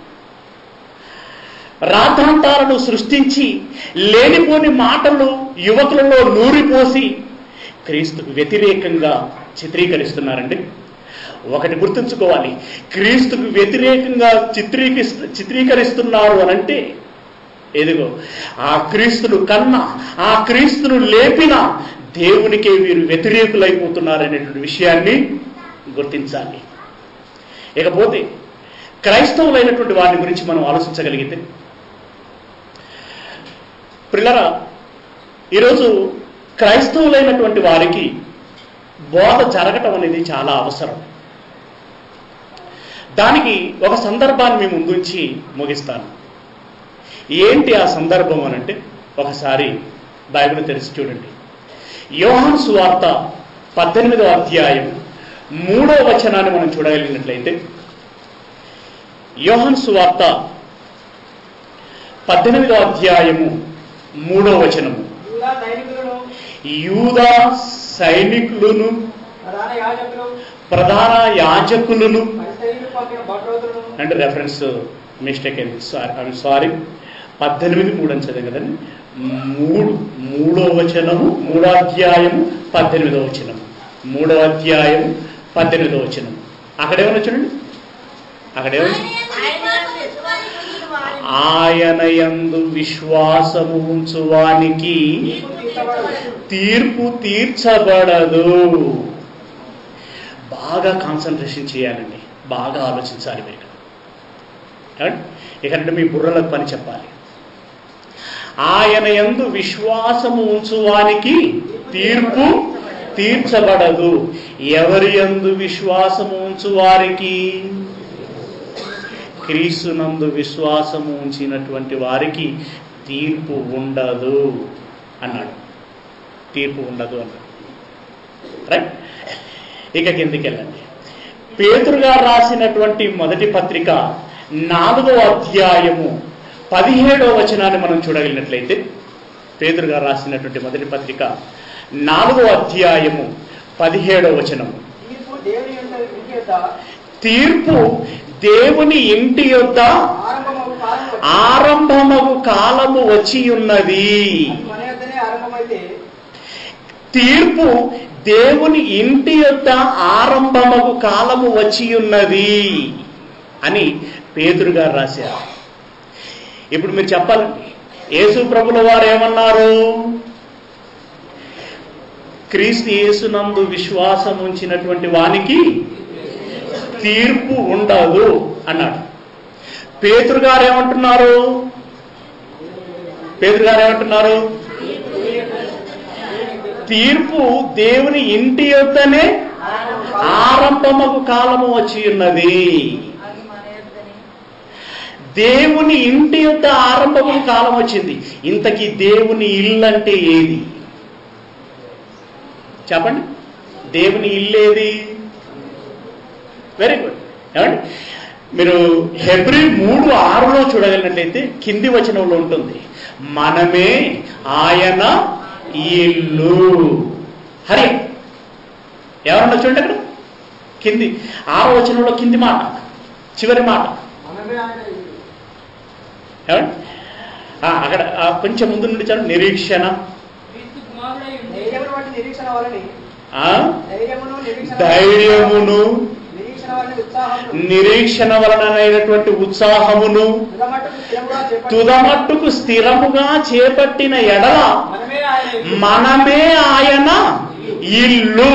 రాద్ధాంతాలను సృష్టించి లేనిపోని మాటలు యువకులలో నూరిపోసి క్రీస్తుకు వ్యతిరేకంగా చిత్రీకరిస్తున్నారండి ఒకటి గుర్తుంచుకోవాలి క్రీస్తుకు వ్యతిరేకంగా చిత్రీకరిస్తు చిత్రీకరిస్తున్నారు అనంటే ఎదుగో ఆ క్రీస్తును కన్నా ఆ క్రీస్తును లేపిన దేవునికే వీరు వ్యతిరేకులైపోతున్నారనేటువంటి విషయాన్ని గుర్తించాలి ఇకపోతే క్రైస్తవులైనటువంటి వారిని గురించి మనం ఆలోచించగలిగితే పిల్లరా ఈరోజు క్రైస్తవులైనటువంటి వారికి బోధ జరగటం అనేది చాలా అవసరం దానికి ఒక సందర్భాన్ని మీ ముందుంచి ముగిస్తాను ఏంటి ఆ సందర్భం అనంటే ఒకసారి బైబిల్ తెరిచి చూడండి యోహాను సువార్త పద్దెనిమిదో అధ్యాయం మూడో వచనాన్ని మనం చూడగలిగినట్లయితే యోహాను సువార్త పద్దెనిమిదో అధ్యాయము మూడో వచనము యూదా సైనికులను యూదా సైనికులను ప్రధాన యాజకులు ప్రధాన యాజకులను పరిసరీలు పంపిన భద్రోతులను అంటే రెఫరెన్స్ మిస్టేక్ అయింది సారీ ఐఎమ్ సారీ పద్దెనిమిది మూడు అని చదివాం కదండి మూడు మూడో వచనము మూడో అధ్యాయము పద్దెనిమిదో వచనము మూడో అధ్యాయము పద్దెనిమిదో వచనము అక్కడేమన్నా చూడండి అక్కడేమన్నా ఆయన యందు విశ్వాసము ఉంచువానికి తీర్పు తీర్చబడదు బాగా కాన్సన్ట్రేషన్ చేయాలండి బాగా ఆలోచించాలి మీరు ఏమండి? ఇకంటే మీ బుర్రలకు పని చెప్పాలి ఆయన యందు విశ్వాసము ఉంచువానికి తీర్పు తీర్చబడదు ఎవరి యందు విశ్వాసము ఉంచువారికి క్రీస్తునందు విశ్వాసము ఉంచినటువంటి వారికి తీర్పు ఉండదు అన్నాడు తీర్పు ఉండదు అన్నాడు రైట్ ఇక కిందికి వెళ్ళండి పేతురు గారు రాసినటువంటి మొదటి పత్రిక నాలుగో అధ్యాయము పదిహేడో వచనాన్ని మనం చూడగలిగినట్లయితే పేతురు గారు రాసినటువంటి మొదటి పత్రిక నాలుగో అధ్యాయము పదిహేడో వచనము తీర్పు దేవుని యొక్క విధి యొక్క తీర్పు దేవుని ఇంటి యొద్ద ఆరంభమగు కాలం వచ్చి ఆరంభమగు కాలము వచ్చి ఉన్నది మన యొద్దనే ఆరంభమైతే తీర్పు దేవుని ఇంటి యొక్క ఆరంభమగు కాలము వచ్చి ఉన్నది అని పేతురు గారు రాశారు ఇప్పుడు మీరు చెప్పాలండి యేసు ప్రభుల వారు ఏమన్నారు క్రీస్తు యేసునందు విశ్వాసం ఉంచినటువంటి వానికి తీర్పు ఉండదు అన్నాడు పేతురు గారు ఏమంటున్నారు పేతురు గారు ఏమంటున్నారు తీర్పు దేవుని ఇంటి యొద్దనే ఆరంభమగు కాలము వచ్చి ఉన్నది దేవుని ఇంటి యొక్క ఆరంభము కాలం వచ్చింది ఇంతకీ దేవుని ఇల్లు అంటే ఏది చెప్పండి దేవుని ఇల్లు ఏది వెరీ గుడ్ ఏమండి మీరు హెబ్రి మూడు ఆరులో చూడగలిగినట్లయితే కింది వచనంలో ఉంటుంది మనమే ఆయన ఇల్లు హరి ఎవరన్నా చూడండి అక్కడ కింది ఆరో వచనంలో కింది మాట చివరి మాట మనమే ఆయన ఇల్లు. ఏమండి ఆ, అక్కడ ఆ, కొంచెం ముందు నుండి చాలు నిరీక్షణ ధైర్యమును బట్టి నిరీక్షణ వలని ఆ, ధైర్యమును నిరీక్షణ ధైర్యమును నిరీక్షణ వలని ఉత్సాహమును నిరీక్షణ వలనైనటువంటి ఉత్సాహమును తుదమట్టుకు స్థిరముగా చేపట్టి తుదమట్టుకు స్థిరముగా చేపట్టిన ఎడల మనమే ఆయన ఇల్లు. మనమే ఆయన ఇల్లు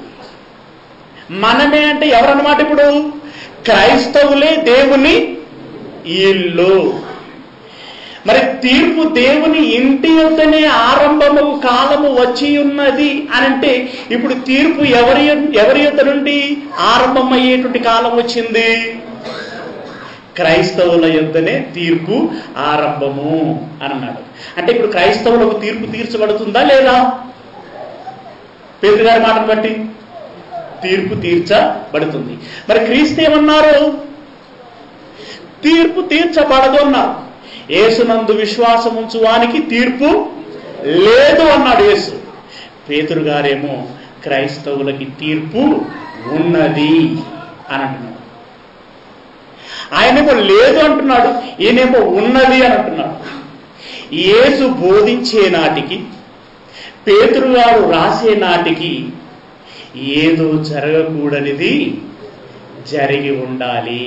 మనమే అంటే ఎవరన్నమాట ఇప్పుడు క్రైస్తవులే దేవుని ఇల్లు మరి తీర్పు దేవుని ఇంటి యొద్దనే ఆరంభము కాలము వచ్చి ఉన్నది అని అంటే ఇప్పుడు తీర్పు ఎవరి ఎవరి యొద్ద నుండి ఆరంభమయ్యేటువంటి కాలం వచ్చింది క్రైస్తవుల యొద్దనే తీర్పు ఆరంభము అని అన్నాడు అంటే ఇప్పుడు క్రైస్తవులకు తీర్పు తీర్చబడుతుందా లేదా పేదరి గారి మాటను బట్టి తీర్పు తీర్చబడుతుంది మరి క్రీస్తు ఏమన్నారు తీర్పు తీర్చబడదు అన్నారు యేసునందు విశ్వాసం ఉంచువానికి తీర్పు లేదు అన్నాడు యేసు పేతురు గారేమో క్రైస్తవులకి తీర్పు ఉన్నది అని అంటున్నాడు ఆయనేమో లేదు అంటున్నాడు ఈయనేమో ఉన్నది అని అంటున్నాడు యేసు బోధించే నాటికి పేతురు గారు రాసే నాటికి ఏదో జరగకూడనిది జరిగి ఉండాలి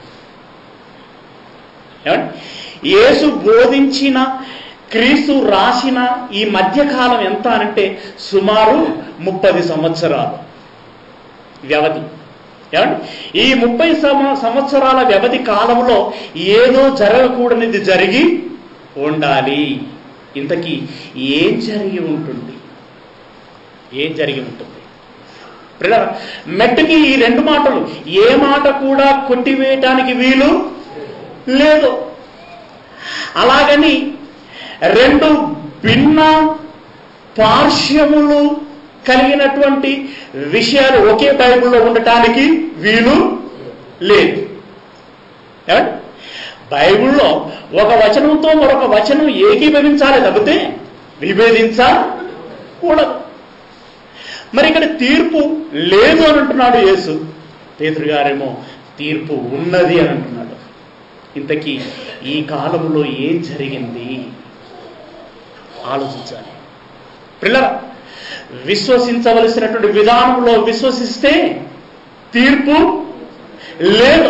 ఏమండి? యేసు బోధించిన క్రీస్తు రాసిన ఈ మధ్యకాలం ఎంత అనంటే సుమారు ముప్పది సంవత్సరాలు వ్యవధి ఏమండి ఈ ముప్పై సమ- సంవత్సరాల వ్యవధి కాలంలో ఏదో జరగకూడనిది జరిగి ఉండాలి ఇంతకీ ఏం జరిగి ఉంటుంది ఏం జరిగి ఉంటుంది పిల్లల మెట్టుకి ఈ రెండు మాటలు ఏ మాట కూడా కొట్టివేయటానికి వీలు లేదు అలాగని రెండు భిన్న పార్శ్వములు కలిగినటువంటి విషయాలు ఒకే బైబిల్లో ఉండటానికి వీలు లేదు ఏమండి? బైబిల్లో ఒక వచనంతో మరొక వచనం ఏకీభవించాలి తప్పితే విభేదించకూడదు మరి ఇక్కడ తీర్పు లేదు అని అంటున్నాడు యేసు పేతురు గారేమో తీర్పు ఉన్నది అని అంటున్నాడు ఇంతకీ ఈ కాలంలో ఏం జరిగింది ఆలోచించాలి పిల్లల విశ్వసించవలసినటువంటి విధానంలో విశ్వసిస్తే తీర్పు లేదు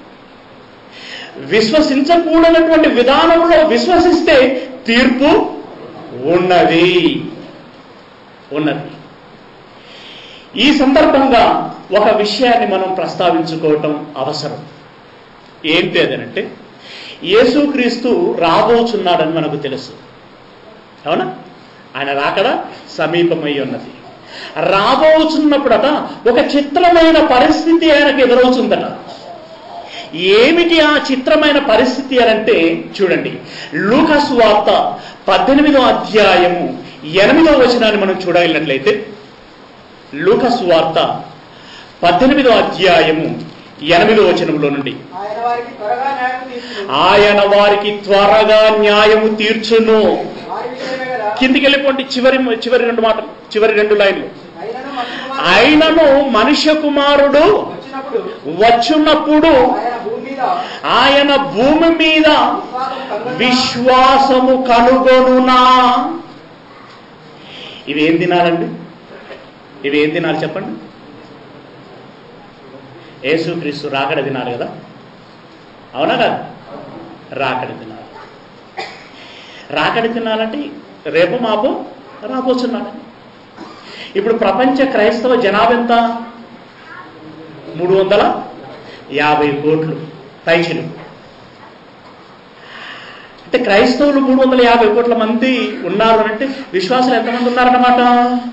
విశ్వసించకూడనటువంటి విధానంలో విశ్వసిస్తే తీర్పు ఉన్నది ఉన్నది ఈ సందర్భంగా ఒక విషయాన్ని మనం ప్రస్తావించుకోవటం అవసరం ఏంటి అదనంటే యేసుక్రీస్తు రాబోచున్నాడని మనకు తెలుసు అవునా ఆయన రాకడ సమీపమై ఉన్నది రాబోచున్నప్పుడట ఒక చిత్రమైన పరిస్థితి ఆయనకు ఎదురవుతుందట ఏమిటి ఆ చిత్రమైన పరిస్థితి అని అంటే చూడండి లూకస్ వార్త పద్దెనిమిదో అధ్యాయము ఎనిమిదో వచనాన్ని మనం చూడగలిగినట్లయితే లూకస్ వార్త పద్దెనిమిదో అధ్యాయము ఎనిమిదో వచనంలో నుండి ఆయన వారికి త్వరగా న్యాయం తీర్చును ఆయన వారికి త్వరగా న్యాయము తీర్చును వారి విషయమే కదా కిందికి వెళ్ళిపోండి చివరి చివరి రెండు మాటలు చివరి రెండు లైన్లు అయినను మనుష్య కుమారుడు అయినను మనుష్య కుమారుడు వచ్చినప్పుడు వచ్చున్నప్పుడు ఆయన భూమి మీద ఆయన భూమి మీద విశ్వాసం కనుగొనునా? విశ్వాసము కనుగొనునా ఇవేం తినాలండి ఇవేం తినాలి చెప్పండి యేసుక్రీస్తు రాకడ తినాలి కదా అవునా కదా రాకడ తినాలి రాకడ తినాలంటే రేపు మాపు రాబోతున్నాడు ఇప్పుడు ప్రపంచ క్రైస్తవ జనాభా ఎంత మూడు వందల యాభై కోట్లు పైచిలు అంటే క్రైస్తవులు మూడు వందల యాభై కోట్ల మంది ఉన్నారు అని అంటే విశ్వాసులు ఎంతమంది ఉన్నారన్నమాట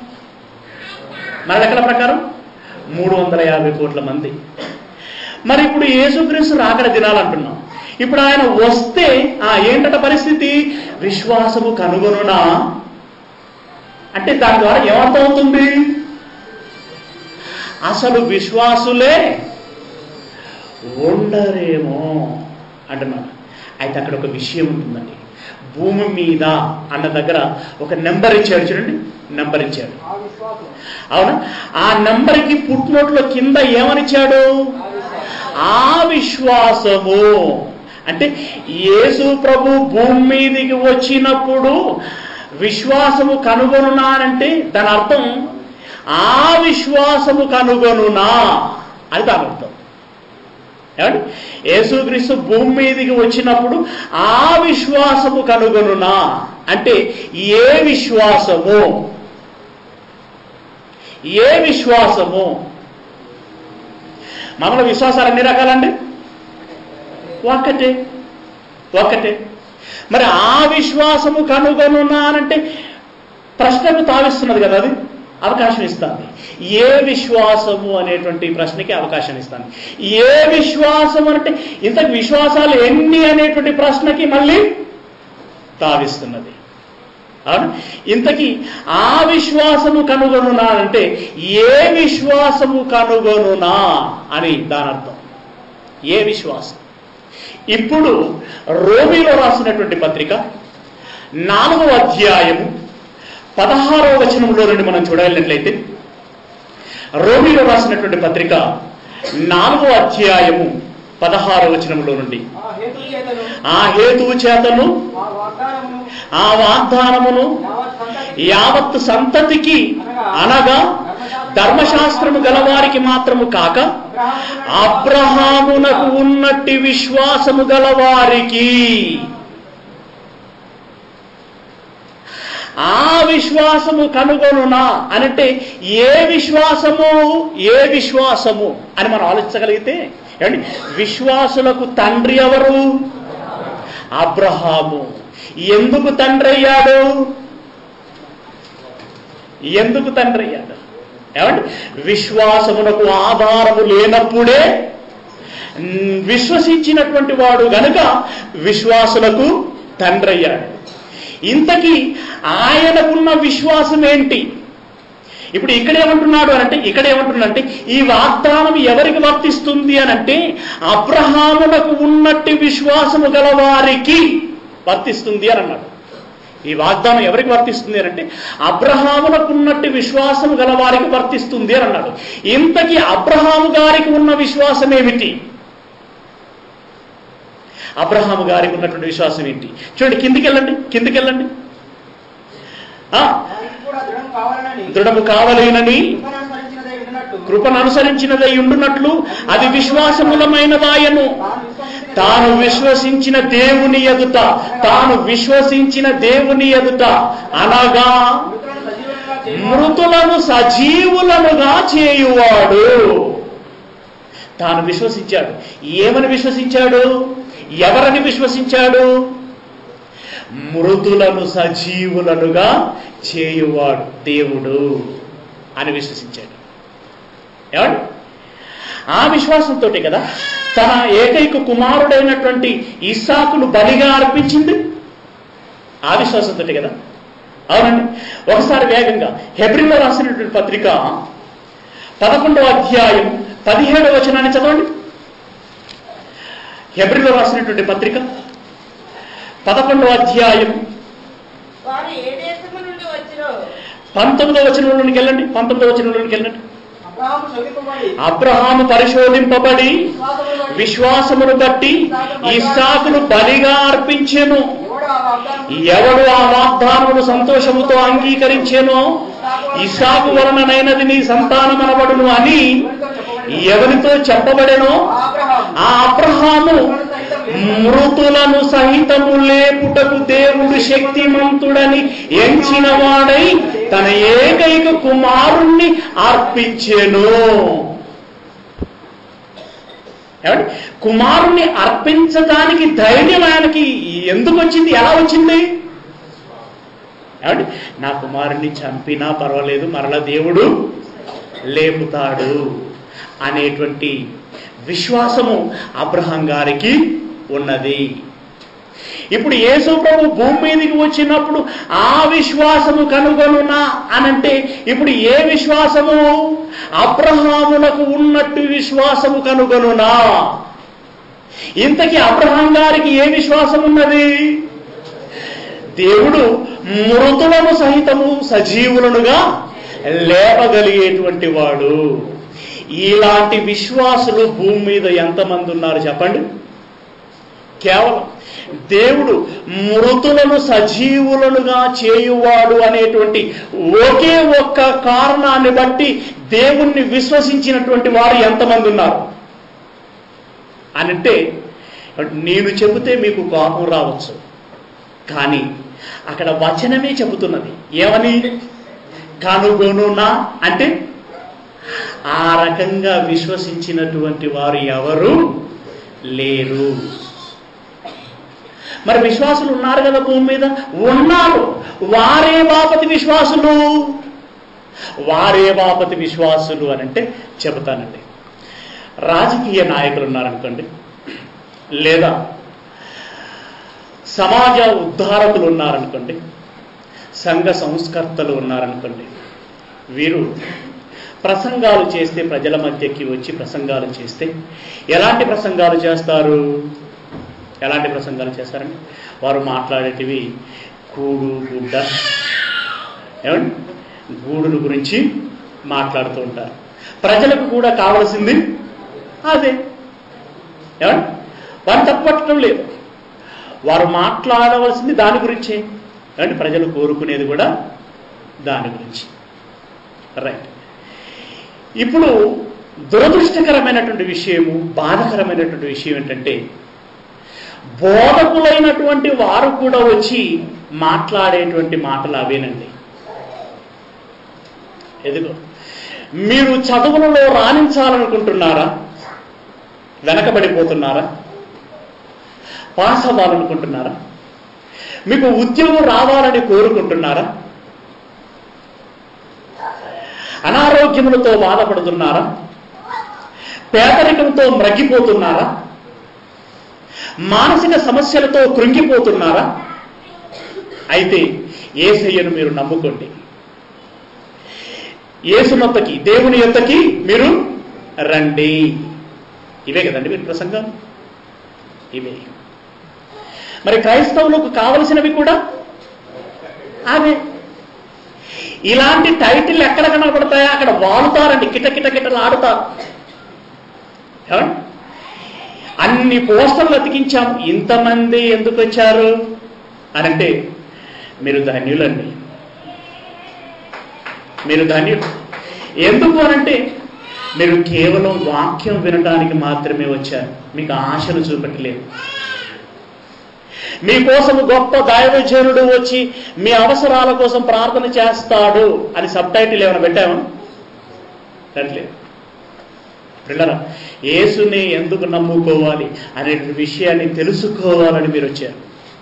మన లెక్కల ప్రకారం మూడు వందల యాభై కోట్ల మంది మరి ఇప్పుడు యేసుక్రీస్తు రాకడ దినాలంటున్నాం ఇప్పుడు ఆయన వస్తే ఆ ఏంటట పరిస్థితి విశ్వాసము కనుగొనునా అంటే దాని ద్వారా ఏమర్థమవుతుంది అసలు విశ్వాసులే ఉండరేమో అంటున్నాడు అయితే అక్కడ ఒక విషయం ఉంటుందండి భూమి మీద అన్న దగ్గర ఒక నెంబర్ ఇచ్చాడు చూడండి నెంబర్ ఇచ్చాడు ఆ విశ్వాసం అవునా ఆ నెంబర్కి పుట్టినోట్లో కింద ఏమనిచ్చాడు ఆ విశ్వాసము అంటే యేసు ప్రభు భూమి మీదికి వచ్చినప్పుడు విశ్వాసము కనుగొనునానంటే దాని అర్థం ఆ విశ్వాసము కనుగొనునా అని దాని అర్థం ఏమండి యేసుక్రీస్తు భూమి మీదికి వచ్చినప్పుడు ఆ విశ్వాసము కనుగొనునా అంటే ఏ విశ్వాసము ఏ విశ్వాసము మామూలు విశ్వాసాలు ఎన్ని రకాలండి ఒక్కటే ఒక్కటే మరి ఆ విశ్వాసము కనుగొనున్నానంటే ప్రశ్నకు తావిస్తున్నది కదా అది అవకాశం ఇస్తుంది ఏ విశ్వాసము అనేటువంటి ప్రశ్నకి అవకాశం ఇస్తాను ఏ విశ్వాసము అంటే ఇంత విశ్వాసాలు ఎన్ని అనేటువంటి ప్రశ్నకి మళ్ళీ తావిస్తున్నది అవును ఇంతకీ ఆ విశ్వాసము కనుగొనునా అంటే ఏ విశ్వాసము కనుగొనునా అని దాని అర్థం ఏ విశ్వాసం ఇప్పుడు రోమిలో రాసినటువంటి పత్రిక నాలుగవ అధ్యాయము పదహారవ వచనంలో నుండి మనం చూడగలిగినట్లయితే రోమిలో రాసినటువంటి పత్రిక నాలుగవ అధ్యాయము పదహారవ వచనంలో నుండి ఆ హేతు చేతను ఆ హేతువు చేతను ఆ వాగ్దానమును ఆ వాగ్దానమును యావత్ సంతతికి యావత్ సంతతికి అనగా ధర్మశాస్త్రము గలవారికి మాత్రము కాక అబ్రహామునకు ఉన్నట్టి విశ్వాసము గలవారికి ఆ విశ్వాసము కనుగొనునా అనంటే ఏ విశ్వాసము ఏ విశ్వాసము అని మనం ఆలోచించగలిగితే ఏమండి విశ్వాసులకు తండ్రి ఎవరు అబ్రహాము ఎందుకు తండ్రి అయ్యాడు ఎందుకు తండ్రి అయ్యాడు ఏమండి విశ్వాసమునకు ఆధారము లేనప్పుడే మ్, విశ్వసించినటువంటి వాడు గనుక విశ్వాసులకు తండ్రి అయ్యాడు ఇంతకీ ఆయనకున్న విశ్వాసం ఏంటి ఇప్పుడు ఇక్కడ ఏమంటున్నాడు అని అంటే ఇక్కడ ఏమంటున్నాడంటే ఈ వాగ్దానం ఎవరికి వర్తిస్తుంది అని అంటే అబ్రహామునకు ఉన్నట్టి విశ్వాసము గల వారికి వర్తిస్తుంది అని అన్నాడు ఈ వాగ్దానం ఎవరికి వర్తిస్తుంది అని అంటే అబ్రహామునకు ఉన్నట్టు విశ్వాసము గల వారికి వర్తిస్తుంది అని అన్నాడు ఇంతకీ అబ్రహాము గారికి ఉన్న విశ్వాసం ఏమిటి అబ్రహాము గారికి ఉన్నటువంటి విశ్వాసం ఏంటి చూడండి కిందికి వెళ్ళండి కిందికి వెళ్ళండి ఆ, దానికి కూడా దృఢం కావాలని దృఢము కావలేనని కృపననుసరించినదై ఉండినట్టు కృపను అనుసరించినదై ఉండునట్లు అది విశ్వాసములమైనదాయను తాను తాను విశ్వసించిన విశ్వసించిన దేవుని ఎదుట తాను విశ్వసించిన దేవుని ఎదుట అనగా మృతులను సజీవులుగా చేయు మృతులను సజీవులనుగా చేయువాడు తాను విశ్వసించాడు ఏమని విశ్వసించాడు ఎవరని విశ్వసించాడు మృతులను సజీవులనుగా చేయువాడు దేవుడు అని విశ్వసించాడు ఏమండి ఆ విశ్వాసంతో కదా తన ఏకైక కుమారుడైనటువంటి ఇస్సాకును బలిగా అర్పించింది ఆ విశ్వాసంతో కదా అవునండి ఒకసారి వేగంగా హెబ్రిల్లో రాసినటువంటి పత్రిక పదకొండవ అధ్యాయం పదిహేడవ వచనాన్ని చదవండి హెబ్రిల్లో రాసినటువంటి పత్రిక పదకొండవ అధ్యాయం వారు ఏ దేశము నుండి వచ్చిరో పంతొమ్మిదవ వచనంలోనికి వెళ్ళండి పంతొమ్మిదవ వచనంలోనికి వెళ్ళండి అబ్రాహాము శోధింపబడి అబ్రహాము పరిశోధింపబడి విశ్వాసమును బట్టి విశ్వాసమును బట్టి ఇస్సాకును బలిగా అర్పించెను ఎవడు ఆ వాగ్దానం ఎవడు ఆ వాగ్దానమును సంతోషముతో అంగీకరించెనో ఇస్సాకు వలననైనది నీ సంతానమనబడును అని ఎవరితో చెప్పబడెనో ఆ అబ్రహాము ఆ అబ్రహాము మృతులను సహితము లేపుటకు దేవుడు శక్తిమంతుడని ఎంచిన వాడై తన ఏకైక కుమారుణ్ణి అర్పించెను ఏమండి కుమారుణ్ణి అర్పించడానికి ధైర్యం ఆయనకి ఎందుకు వచ్చింది ఎలా వచ్చింది ఏమండి నా కుమారుణ్ణి చంపినా పర్వాలేదు మరలా దేవుడు లేపుతాడు అనేటువంటి విశ్వాసము అబ్రహం గారికి ఉన్నది ఇప్పుడు యేసు ప్రభు భూమి మీదకి వచ్చినప్పుడు ఆ విశ్వాసము కనుగొనునా అనంటే ఇప్పుడు ఏ విశ్వాసము అబ్రహామునకు ఉన్నట్టు విశ్వాసము కనుగొనునా ఇంతకీ అబ్రహాం గారికి ఏ విశ్వాసం ఉన్నది దేవుడు మృతులను సహితము సజీవులనుగా లేపగలిగేటువంటి వాడు ఇలాంటి విశ్వాసులు భూమి మీద ఎంతమంది ఉన్నారు చెప్పండి కేవలం దేవుడు మృతులను సజీవులనుగా చేయువాడు అనేటువంటి ఒకే ఒక్క కారణాన్ని బట్టి దేవుణ్ణి విశ్వసించినటువంటి వారు ఎంతమంది ఉన్నారు అనంటే నేను చెబితే మీకు కోపం రావచ్చు కానీ అక్కడ వచనమే చెబుతున్నది ఏమని కనుగొనునా అంటే ఆ రకంగా విశ్వసించినటువంటి వారు ఎవరు లేరు మరి విశ్వాసులు ఉన్నారు కదా భూమి మీద ఉన్నారు వారే బాపతి విశ్వాసులు వారే బాపతి విశ్వాసులు అని అంటే చెబుతానండి రాజకీయ నాయకులు ఉన్నారనుకోండి లేదా సమాజ ఉద్ధారకులు ఉన్నారనుకోండి సంఘ సంస్కర్తలు ఉన్నారనుకోండి వీరు ప్రసంగాలు చేస్తే ప్రజల మధ్యకి వచ్చి ప్రసంగాలు చేస్తే ఎలాంటి ప్రసంగాలు చేస్తారు ఎలాంటి ప్రసంగాలు చేస్తారండి వారు మాట్లాడేటివి కూడు గుడ్డ ఏమండి గూడుల గురించి మాట్లాడుతూ ఉంటారు ప్రజలకు కూడా కావలసింది అదే ఏమండి వారు తప్పట్టడం లేదు వారు మాట్లాడవలసింది దాని గురించే ఏమంటే ప్రజలు కోరుకునేది కూడా దాని గురించి రైట్ ఇప్పుడు దురదృష్టకరమైనటువంటి విషయము బాధకరమైనటువంటి విషయం ఏంటంటే బోధకులైనటువంటి వారు కూడా వచ్చి మాట్లాడేటువంటి మాటలు అవేనండి ఎదుగో మీరు చదువులలో రాణించాలనుకుంటున్నారా వెనకబడిపోతున్నారా పాస్ అవ్వాలనుకుంటున్నారా మీకు ఉద్యోగం రావాలని కోరుకుంటున్నారా అనారోగ్యములతో బాధపడుతున్నారా పేదరికంతో మ్రగ్గిపోతున్నారా మానసిక సమస్యలతో కృంగిపోతున్నారా అయితే ఏసయ్యను మీరు నమ్ముకోండి ఏసునొత్తకి దేవుని యొద్దకి మీరు రండి ఇవే కదండి మీరు ప్రసంగం ఇవే మరి క్రైస్తవులకు కావలసినవి కూడా అవే ఇలాంటి టైటిల్ ఎక్కడ కనపడతాయా అక్కడ వాడుతారండి కిట కిట కిటలు ఆడుతారు ఏమండి? అన్ని పోస్టర్లు అతికించాం ఇంతమంది ఎందుకు వచ్చారు అని అంటే మీరు ధన్యులండి మీరు ధన్యులు ఎందుకు అనంటే మీరు కేవలం వాక్యం వినడానికి మాత్రమే వచ్చారు మీకు ఆశలు చూపెట్టలేదు మీకోసం గొప్ప దైవజనుడు వచ్చి మీ అవసరాల కోసం ప్రార్థన చేస్తాడు అని సబ్ టైటిల్ ఏమైనా పెట్టామా పెట్టలేదు పిల్లరా యేసుని ఎందుకు నమ్ముకోవాలి అనే విషయాన్ని తెలుసుకోవాలని మీరు వచ్చారు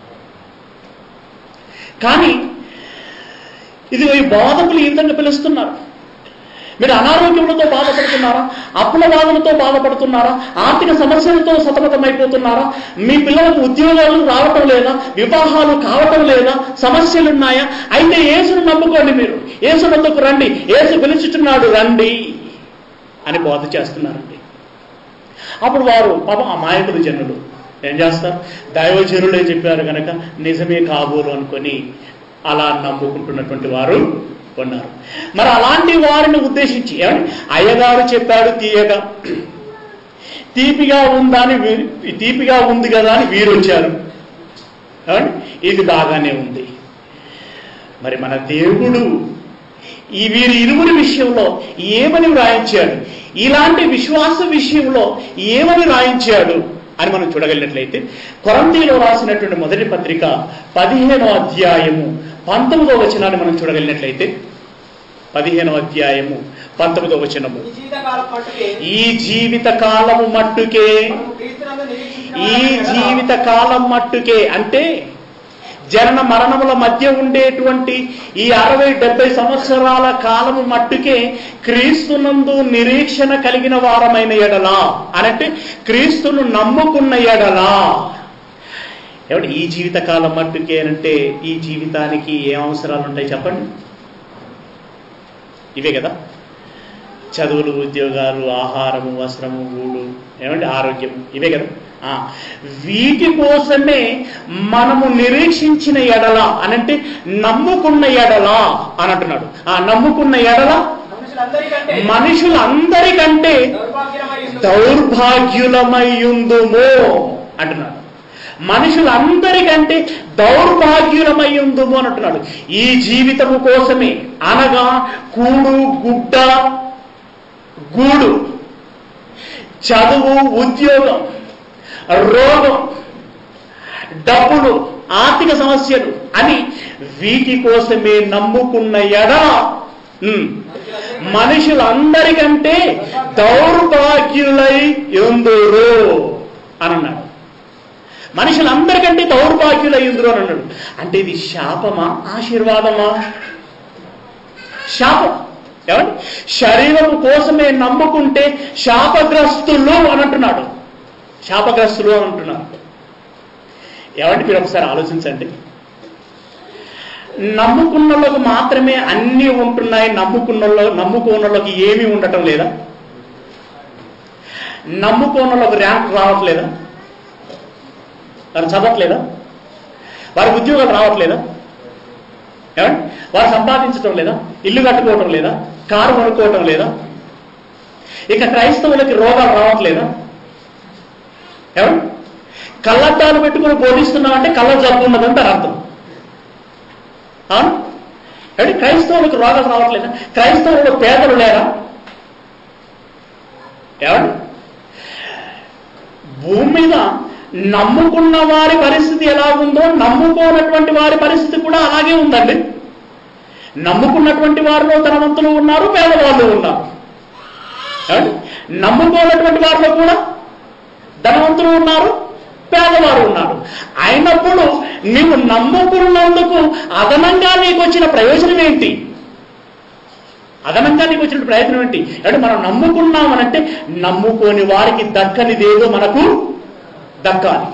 కానీ ఇది ఈ బాధకులు ఈ విధంగా పిలుస్తున్నారు మీరు అనారోగ్యములతో బాధపడుతున్నారా అప్పుల బాధలతో బాధపడుతున్నారా ఆర్థిక సమస్యలతో సతమతమైపోతున్నారా మీ పిల్లలకు ఉద్యోగాలు రావటం లేదా వివాహాలు కావటం లేదా సమస్యలు ఉన్నాయా అయితే యేసును నమ్ముకోండి మీరు యేసు నమ్మకు రండి యేసు పిలుచుచున్నాడు రండి అని బోధ చేస్తున్నారండి అప్పుడు వారు పాపం అమాయకులు జనులు ఏం చేస్తారు దైవజనులే చెప్పారు కనుక నిజమే కాబోలు అనుకొని అలా నమ్ముకుంటున్నటువంటి వారు ఉన్నారు మరి అలాంటి వారిని ఉద్దేశించి ఏమండి అయ్యగారు చెప్పాడు తీయగా తీపిగా ఉందా అని వీ- తీపిగా ఉంది కదా అని వీరు వచ్చారు ఏమండి ఇది బాగానే ఉంది మరి మన దేవుడు ఈ వీరి ఇరువురి విషయంలో ఏమని వ్రాయించాడు ఇలాంటి విశ్వాస విషయంలో ఏమని రాయించాడు అని మనం చూడగలిగినట్లయితే కొరంతీలో రాసినటువంటి మొదటి పత్రిక పదిహేనో అధ్యాయము పంతొమ్మిదో వచనాన్ని మనం చూడగలిగినట్లయితే పదిహేనో అధ్యాయము పంతొమ్మిదో వచనము ఈ జీవితకాలం మట్టుకే ఈ జీవిత కాలము మట్టుకే మనము క్రీస్తునందు నిరీక్షించిన ఈ వారమే కదా. జీవిత కాలం మట్టుకే అంటే జనన మరణముల మధ్య ఉండేటువంటి ఈ అరవై డెబ్బై సంవత్సరాల కాలము మట్టుకే క్రీస్తునందు నిరీక్షణ కలిగిన వారమైన ఎడలా అనంటే క్రీస్తును నమ్ముకున్న ఎడలా ఏమంటే ఈ జీవిత కాలం మట్టుకే అంటే ఈ జీవితానికి ఏ అవసరాలు ఉంటాయి చెప్పండి ఇవే కదా చదువులు ఉద్యోగాలు ఆహారము వస్త్రము ఊడు ఏమంటే ఆరోగ్యం ఇవే కదా ఆ, వీటి కోసమే మనము నిరీక్షించిన ఎడల అనంటే నమ్ముకున్న ఎడల అని అంటున్నాడు ఆ నమ్ముకున్న ఎడల మనుషులందరికంటే మనుషులందరికంటే దౌర్భాగ్యమై ఉండు. దౌర్భాగ్యులమయ్యుందుము అంటున్నాడు మనుషులందరికంటే దౌర్భాగ్యులమయ్యుందుము అని అంటున్నాడు ఈ జీవితము కోసమే అనగా కూడు గుడ్డ గూడు చదువు ఉద్యోగం రోగం డబ్బులు ఆర్థిక సమస్యలు అని వీటి కోసమే నమ్ముకున్న ఎడ ఉమ్, మనుషులందరికంటే దౌర్భాగ్యులై ఎందురు అని అన్నాడు మనుషులందరికంటే దౌర్భాగ్యులై ఎందురు అని అన్నాడు అంటే ఇది శాపమా ఆశీర్వాదమా శాపం ఏమండి శరీరం కోసమే నమ్ముకుంటే శాపగ్రస్తులు అని అంటున్నాడు శాపగ్రస్తులు అని అంటున్నాడు ఏమండి మీరు ఒకసారి ఆలోచించండి నమ్ముకున్నోళ్ళకు మాత్రమే అన్నీ ఉంటున్నాయి నమ్ముకున్నోళ్ళ నమ్ముకోనోళ్ళకి ఏమీ ఉండటం లేదా నమ్ముకోనోళ్ళకు ర్యాంక్ రావట్లేదా వారు చదవట్లేదా వారికి ఉద్యోగాలు రావట్లేదా ఏమండి వారు సంపాదించడం లేదా ఇల్లు కట్టుకోవటం లేదా కారు కొనుక్కోవటం లేదా ఇక క్రైస్తవులకి రోగాలు రావట్లేదా ఏమండి కళ్ళద్దాలు పెట్టుకుని బోధిస్తున్నామంటే కళ్ళ జబ్బు ఉన్నదని దాని అర్థం అవును ఏమండి క్రైస్తవులకు రోగాలు రావట్లేదా క్రైస్తవులు పేదలు లేరా ఏమండి భూమి మీద నమ్ముకున్న వారి పరిస్థితి ఎలా ఉందో నమ్ముకోనటువంటి వారి పరిస్థితి కూడా అలాగే ఉందండి నమ్ముకున్నటువంటి వారిలో ధనవంతులు ఉన్నారు పేదవాళ్ళు ఉన్నారు ఏమండి? నమ్ముకోనటువంటి వారిలో కూడా ధనవంతులు ఉన్నారు పేదవారు ఉన్నారు అయినప్పుడు నీవు నమ్ముకున్నందుకు అదనంగా నీకు వచ్చిన ప్రయోజనం ఏంటి అదనంగా నీకు వచ్చిన ప్రయత్నం ఏంటి అంటే మనం నమ్ముకున్నామనంటే నమ్ముకోని వారికి దక్కనిదేదో మనకు దక్కాలి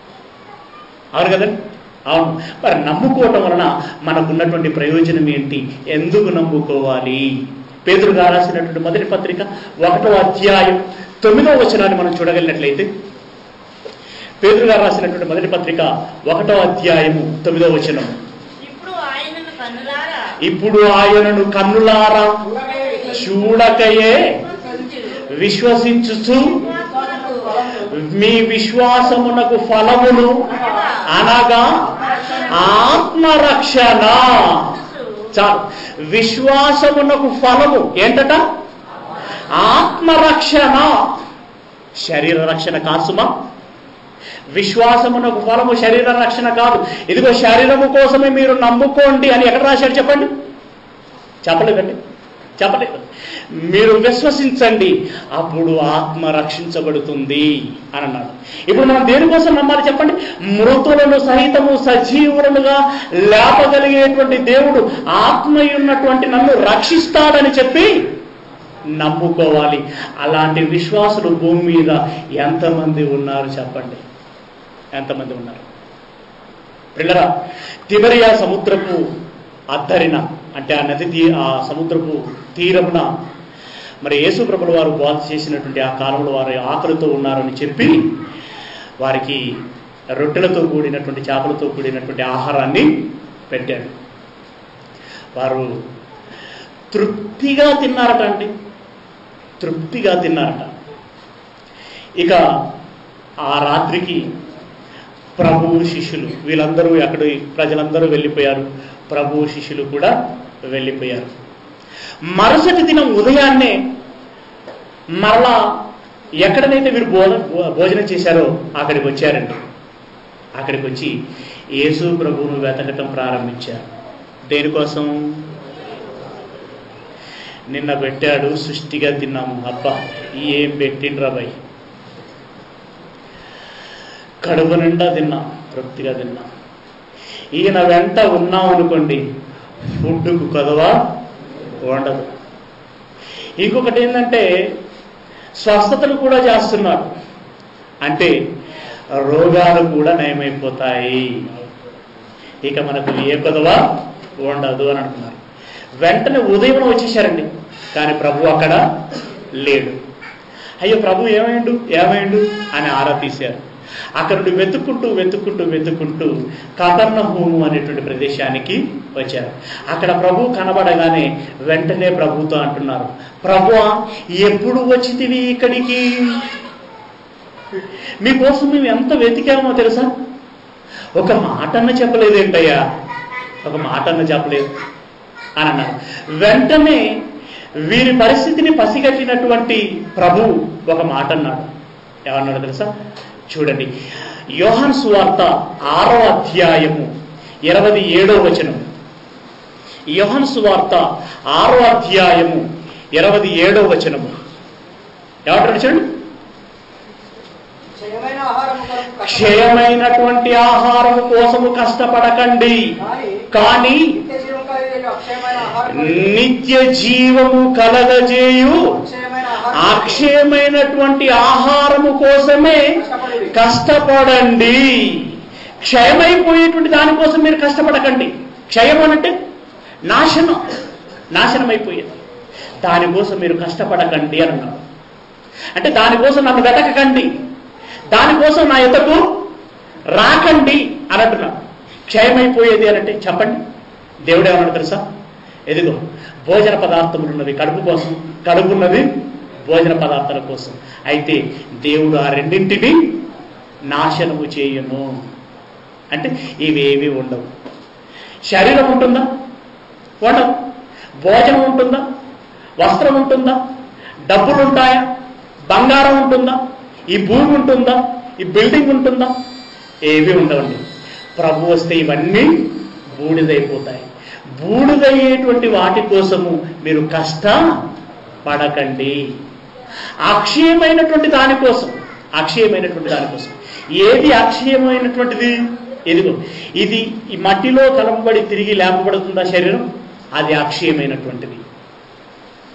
అవును కదండి అవును మరి నమ్ముకోవటం వలన మనకున్నటువంటి ప్రయోజనం ఏంటి ఎందుకు నమ్ముకోవాలి పేదరు గారు రాసినటువంటి మొదటి పత్రిక ఒకటో అధ్యాయం తొమ్మిదో వచనాన్ని మనం చూడగలిగినట్లయితే పేదరు గారు రాసినటువంటి మొదటి పత్రిక ఒకటో అధ్యాయము తొమ్మిదో వచనం ఇప్పుడు ఆయనను కన్నులారా ఇప్పుడు ఆయనను కన్నులారా చూడకయే విశ్వసించుడు. విశ్వసించుచు విశ్వాసమునకు మీ విశ్వాసమునకు ఫలమును అనగా ఆత్మరక్షణ చాలు విశ్వాసమునకు ఫలము ఏంటట ఆత్మరక్షణ శరీర రక్షణ కాసుమా విశ్వాసమునకు ఫలము శరీర రక్షణ కాదు ఇదిగో శరీరము కోసమే మీరు నమ్ముకోండి అని ఎక్కడ రాశాడు చెప్పండి చెప్పలేదండి చెప్పలేదు మీరు విశ్వసించండి అప్పుడు ఆత్మ రక్షించబడుతుంది అని అన్నాడు ఇప్పుడు మనం దేనికోసం నమ్మాలి చెప్పండి మృతులను సహితము సజీవులుగా లేపగలిగేటువంటి దేవుడు ఆత్మయున్నటువంటి నన్ను రక్షిస్తాడని చెప్పి నమ్ముకోవాలి అలాంటి విశ్వాసులు భూమి మీద ఎంతమంది ఉన్నారు చెప్పండి ఎంతమంది ఉన్నారు పిల్లరా తిబరియా సముద్రపు అద్దరిన అంటే ఆ నది తీ ఆ సముద్రపు తీరమున మరి యేసు ప్రభుల వారు బాధ చేసినటువంటి ఆ కాలంలో వారు ఆకలితో ఉన్నారని చెప్పి వారికి రొట్టెలతో కూడినటువంటి చేపలతో కూడినటువంటి ఆహారాన్ని పెట్టాడు వారు తృప్తిగా తిన్నారట అండి తృప్తిగా తిన్నారట ఇక ఆ రాత్రికి ప్రభువు శిష్యులు వీళ్ళందరూ అక్కడి ప్రజలందరూ వెళ్ళిపోయారు ప్రభువు శిష్యులు కూడా వెళ్ళిపోయారు మరుసటి దినం ఉదయాన్నే మరలా ఎక్కడనైతే వీరు భోజన భోజనం చేశారో అక్కడికి వచ్చారండి అక్కడికి వచ్చి యేసు ప్రభువును వెతకటం ప్రారంభించారు దేనికోసం నిన్న పెట్టాడు సృష్టిగా తిన్నాము అబ్బా ఏం పెట్టిండ్రా భయ్ కడుపు నిండా తిన్నాం తృప్తిగా తిన్నాం ఈయన వెంట ఉన్నాం అనుకోండి ఫుడ్కు కదవా ఉండదు ఇంకొకటి ఏంటంటే స్వస్థతలు కూడా చేస్తున్నాడు అంటే రోగాలు కూడా నయమైపోతాయి ఇక మనకు ఏ కొదవా ఉండదు అని అంటున్నారు వెంటనే ఉదయం వచ్చేసారండి కానీ ప్రభు అక్కడ లేడు అయ్యో ప్రభు ఏమైండు ఏమైండు అని ఆరా తీశారు అక్కడ నుండి వెతుక్కుంటూ వెతుక్కుంటూ వెతుక్కుంటూ కపర్ణ హోము అనేటువంటి ప్రదేశానికి వచ్చారు అక్కడ ప్రభు కనబడగానే వెంటనే ప్రభుతో అంటున్నారు ప్రభు ఎప్పుడు వచ్చితివి ఇక్కడికి మీకోసం మేము ఎంత వెతికామో తెలుసా ఒక మాట అన్న చెప్పలేదేంటయ్యా ఒక మాట అన్న చెప్పలేదు అని అన్నారు వెంటనే వీరి పరిస్థితిని పసిగట్టినటువంటి ప్రభు ఒక మాట అన్నాడు ఏమన్నాడు తెలుసా చూడండి యోహాన్ సువార్త ఆరో అధ్యాయము ఇరవై ఏడో వచనం యోహాన్ సువార్త ఆరో అధ్యాయము ఇరవై ఏడో వచనము ఏమంటాడు చూడండి క్షయమైన ఆహారము కొరకు కష్టపడు. క్షయమైనటువంటి ఆహారము కోసము కష్టపడకండి కానీ నిత్య జీవం కలిగే అక్షయమైన ఆహారం నిత్య జీవము కలగజేయు అక్షయమైన ఆహారం అక్షయమైనటువంటి ఆహారము కోసమే కష్టపడుడి. కష్టపడండి క్షయమైపోయేటువంటి దానికోసం మీరు కష్టపడకండి క్షయం అనంటే నాశనం నాశనం అయిపోయేది దానికోసం మీరు కష్టపడకండి అని అన్నాడు అంటే దానికోసం నన్ను వెతకకండి దానికోసం నా ఎతకు రాకండి అని అంటున్నాడు క్షయమైపోయేది అనంటే చెప్పండి దేవుడు ఏమన్నాడు తెలుసా ఎదిగో భోజన పదార్థములు ఉన్నవి కడుపు కోసం కడుపు ఉన్నది భోజన పదార్థాల కోసం అయితే దేవుడు ఆ రెండింటిని నాశనము చేయను అంటే ఇవేవి ఉండవు శరీరం ఉంటుందా ఉండవు భోజనం ఉంటుందా వస్త్రం ఉంటుందా డబ్బులు ఉంటాయా బంగారం ఉంటుందా ఈ భూమి ఉంటుందా ఈ బిల్డింగ్ ఉంటుందా ఏవి ఉండవండి ప్రభు వస్తే ఇవన్నీ బూడిదైపోతాయి బూడిదయ్యేటువంటి వాటి కోసము మీరు కష్ట పడకండి అక్షయమైనటువంటి దానికోసం అక్షయమైనటువంటి దానికోసం ఏది అక్షయమైనటువంటిది ఎదుగు ఇది ఈ మట్టిలో కలపబడి తిరిగి లేపబడుతుందా శరీరం అది అక్షయమైనటువంటిది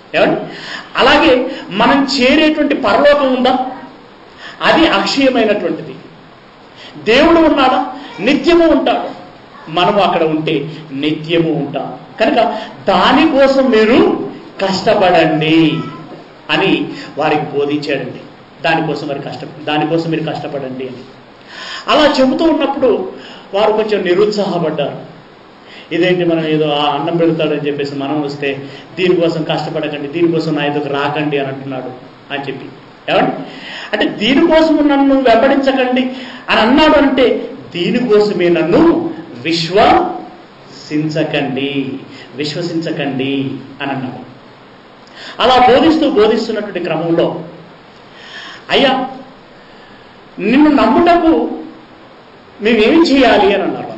ఏమండి అలాగే మనం చేరేటువంటి పరలోకం ఉందా అది అక్షయమైనటువంటిది దేవుడు ఉన్నాడా నిత్యము ఉంటాడు మనము అక్కడ ఉంటే నిత్యము ఉంటాం కనుక దానికోసం మీరు కష్టపడండి అని వారికి బోధించాడండి దానికోసం మరి కష్ట దానికోసం మీరు కష్టపడండి అని అలా చెబుతూ ఉన్నప్పుడు వారు కొంచెం నిరుత్సాహపడ్డారు ఇదేంటి మనం ఏదో ఆ అన్నం పెడతాడని చెప్పేసి మనం వస్తే దీనికోసం కష్టపడకండి దీనికోసం నా ఎదుగు రాకండి అని అంటున్నాడు అని చెప్పి ఏమండి అంటే దీనికోసం నన్ను వెంబడించకండి అని అన్నాడు అంటే దీనికోసమే నన్ను విశ్వసించకండి విశ్వసించకండి అని అన్నాడు అలా బోధిస్తూ బోధిస్తున్నటువంటి క్రమంలో అయ్యా నిన్ను నమ్ముటకు మేమేం చేయాలి అని అన్నారు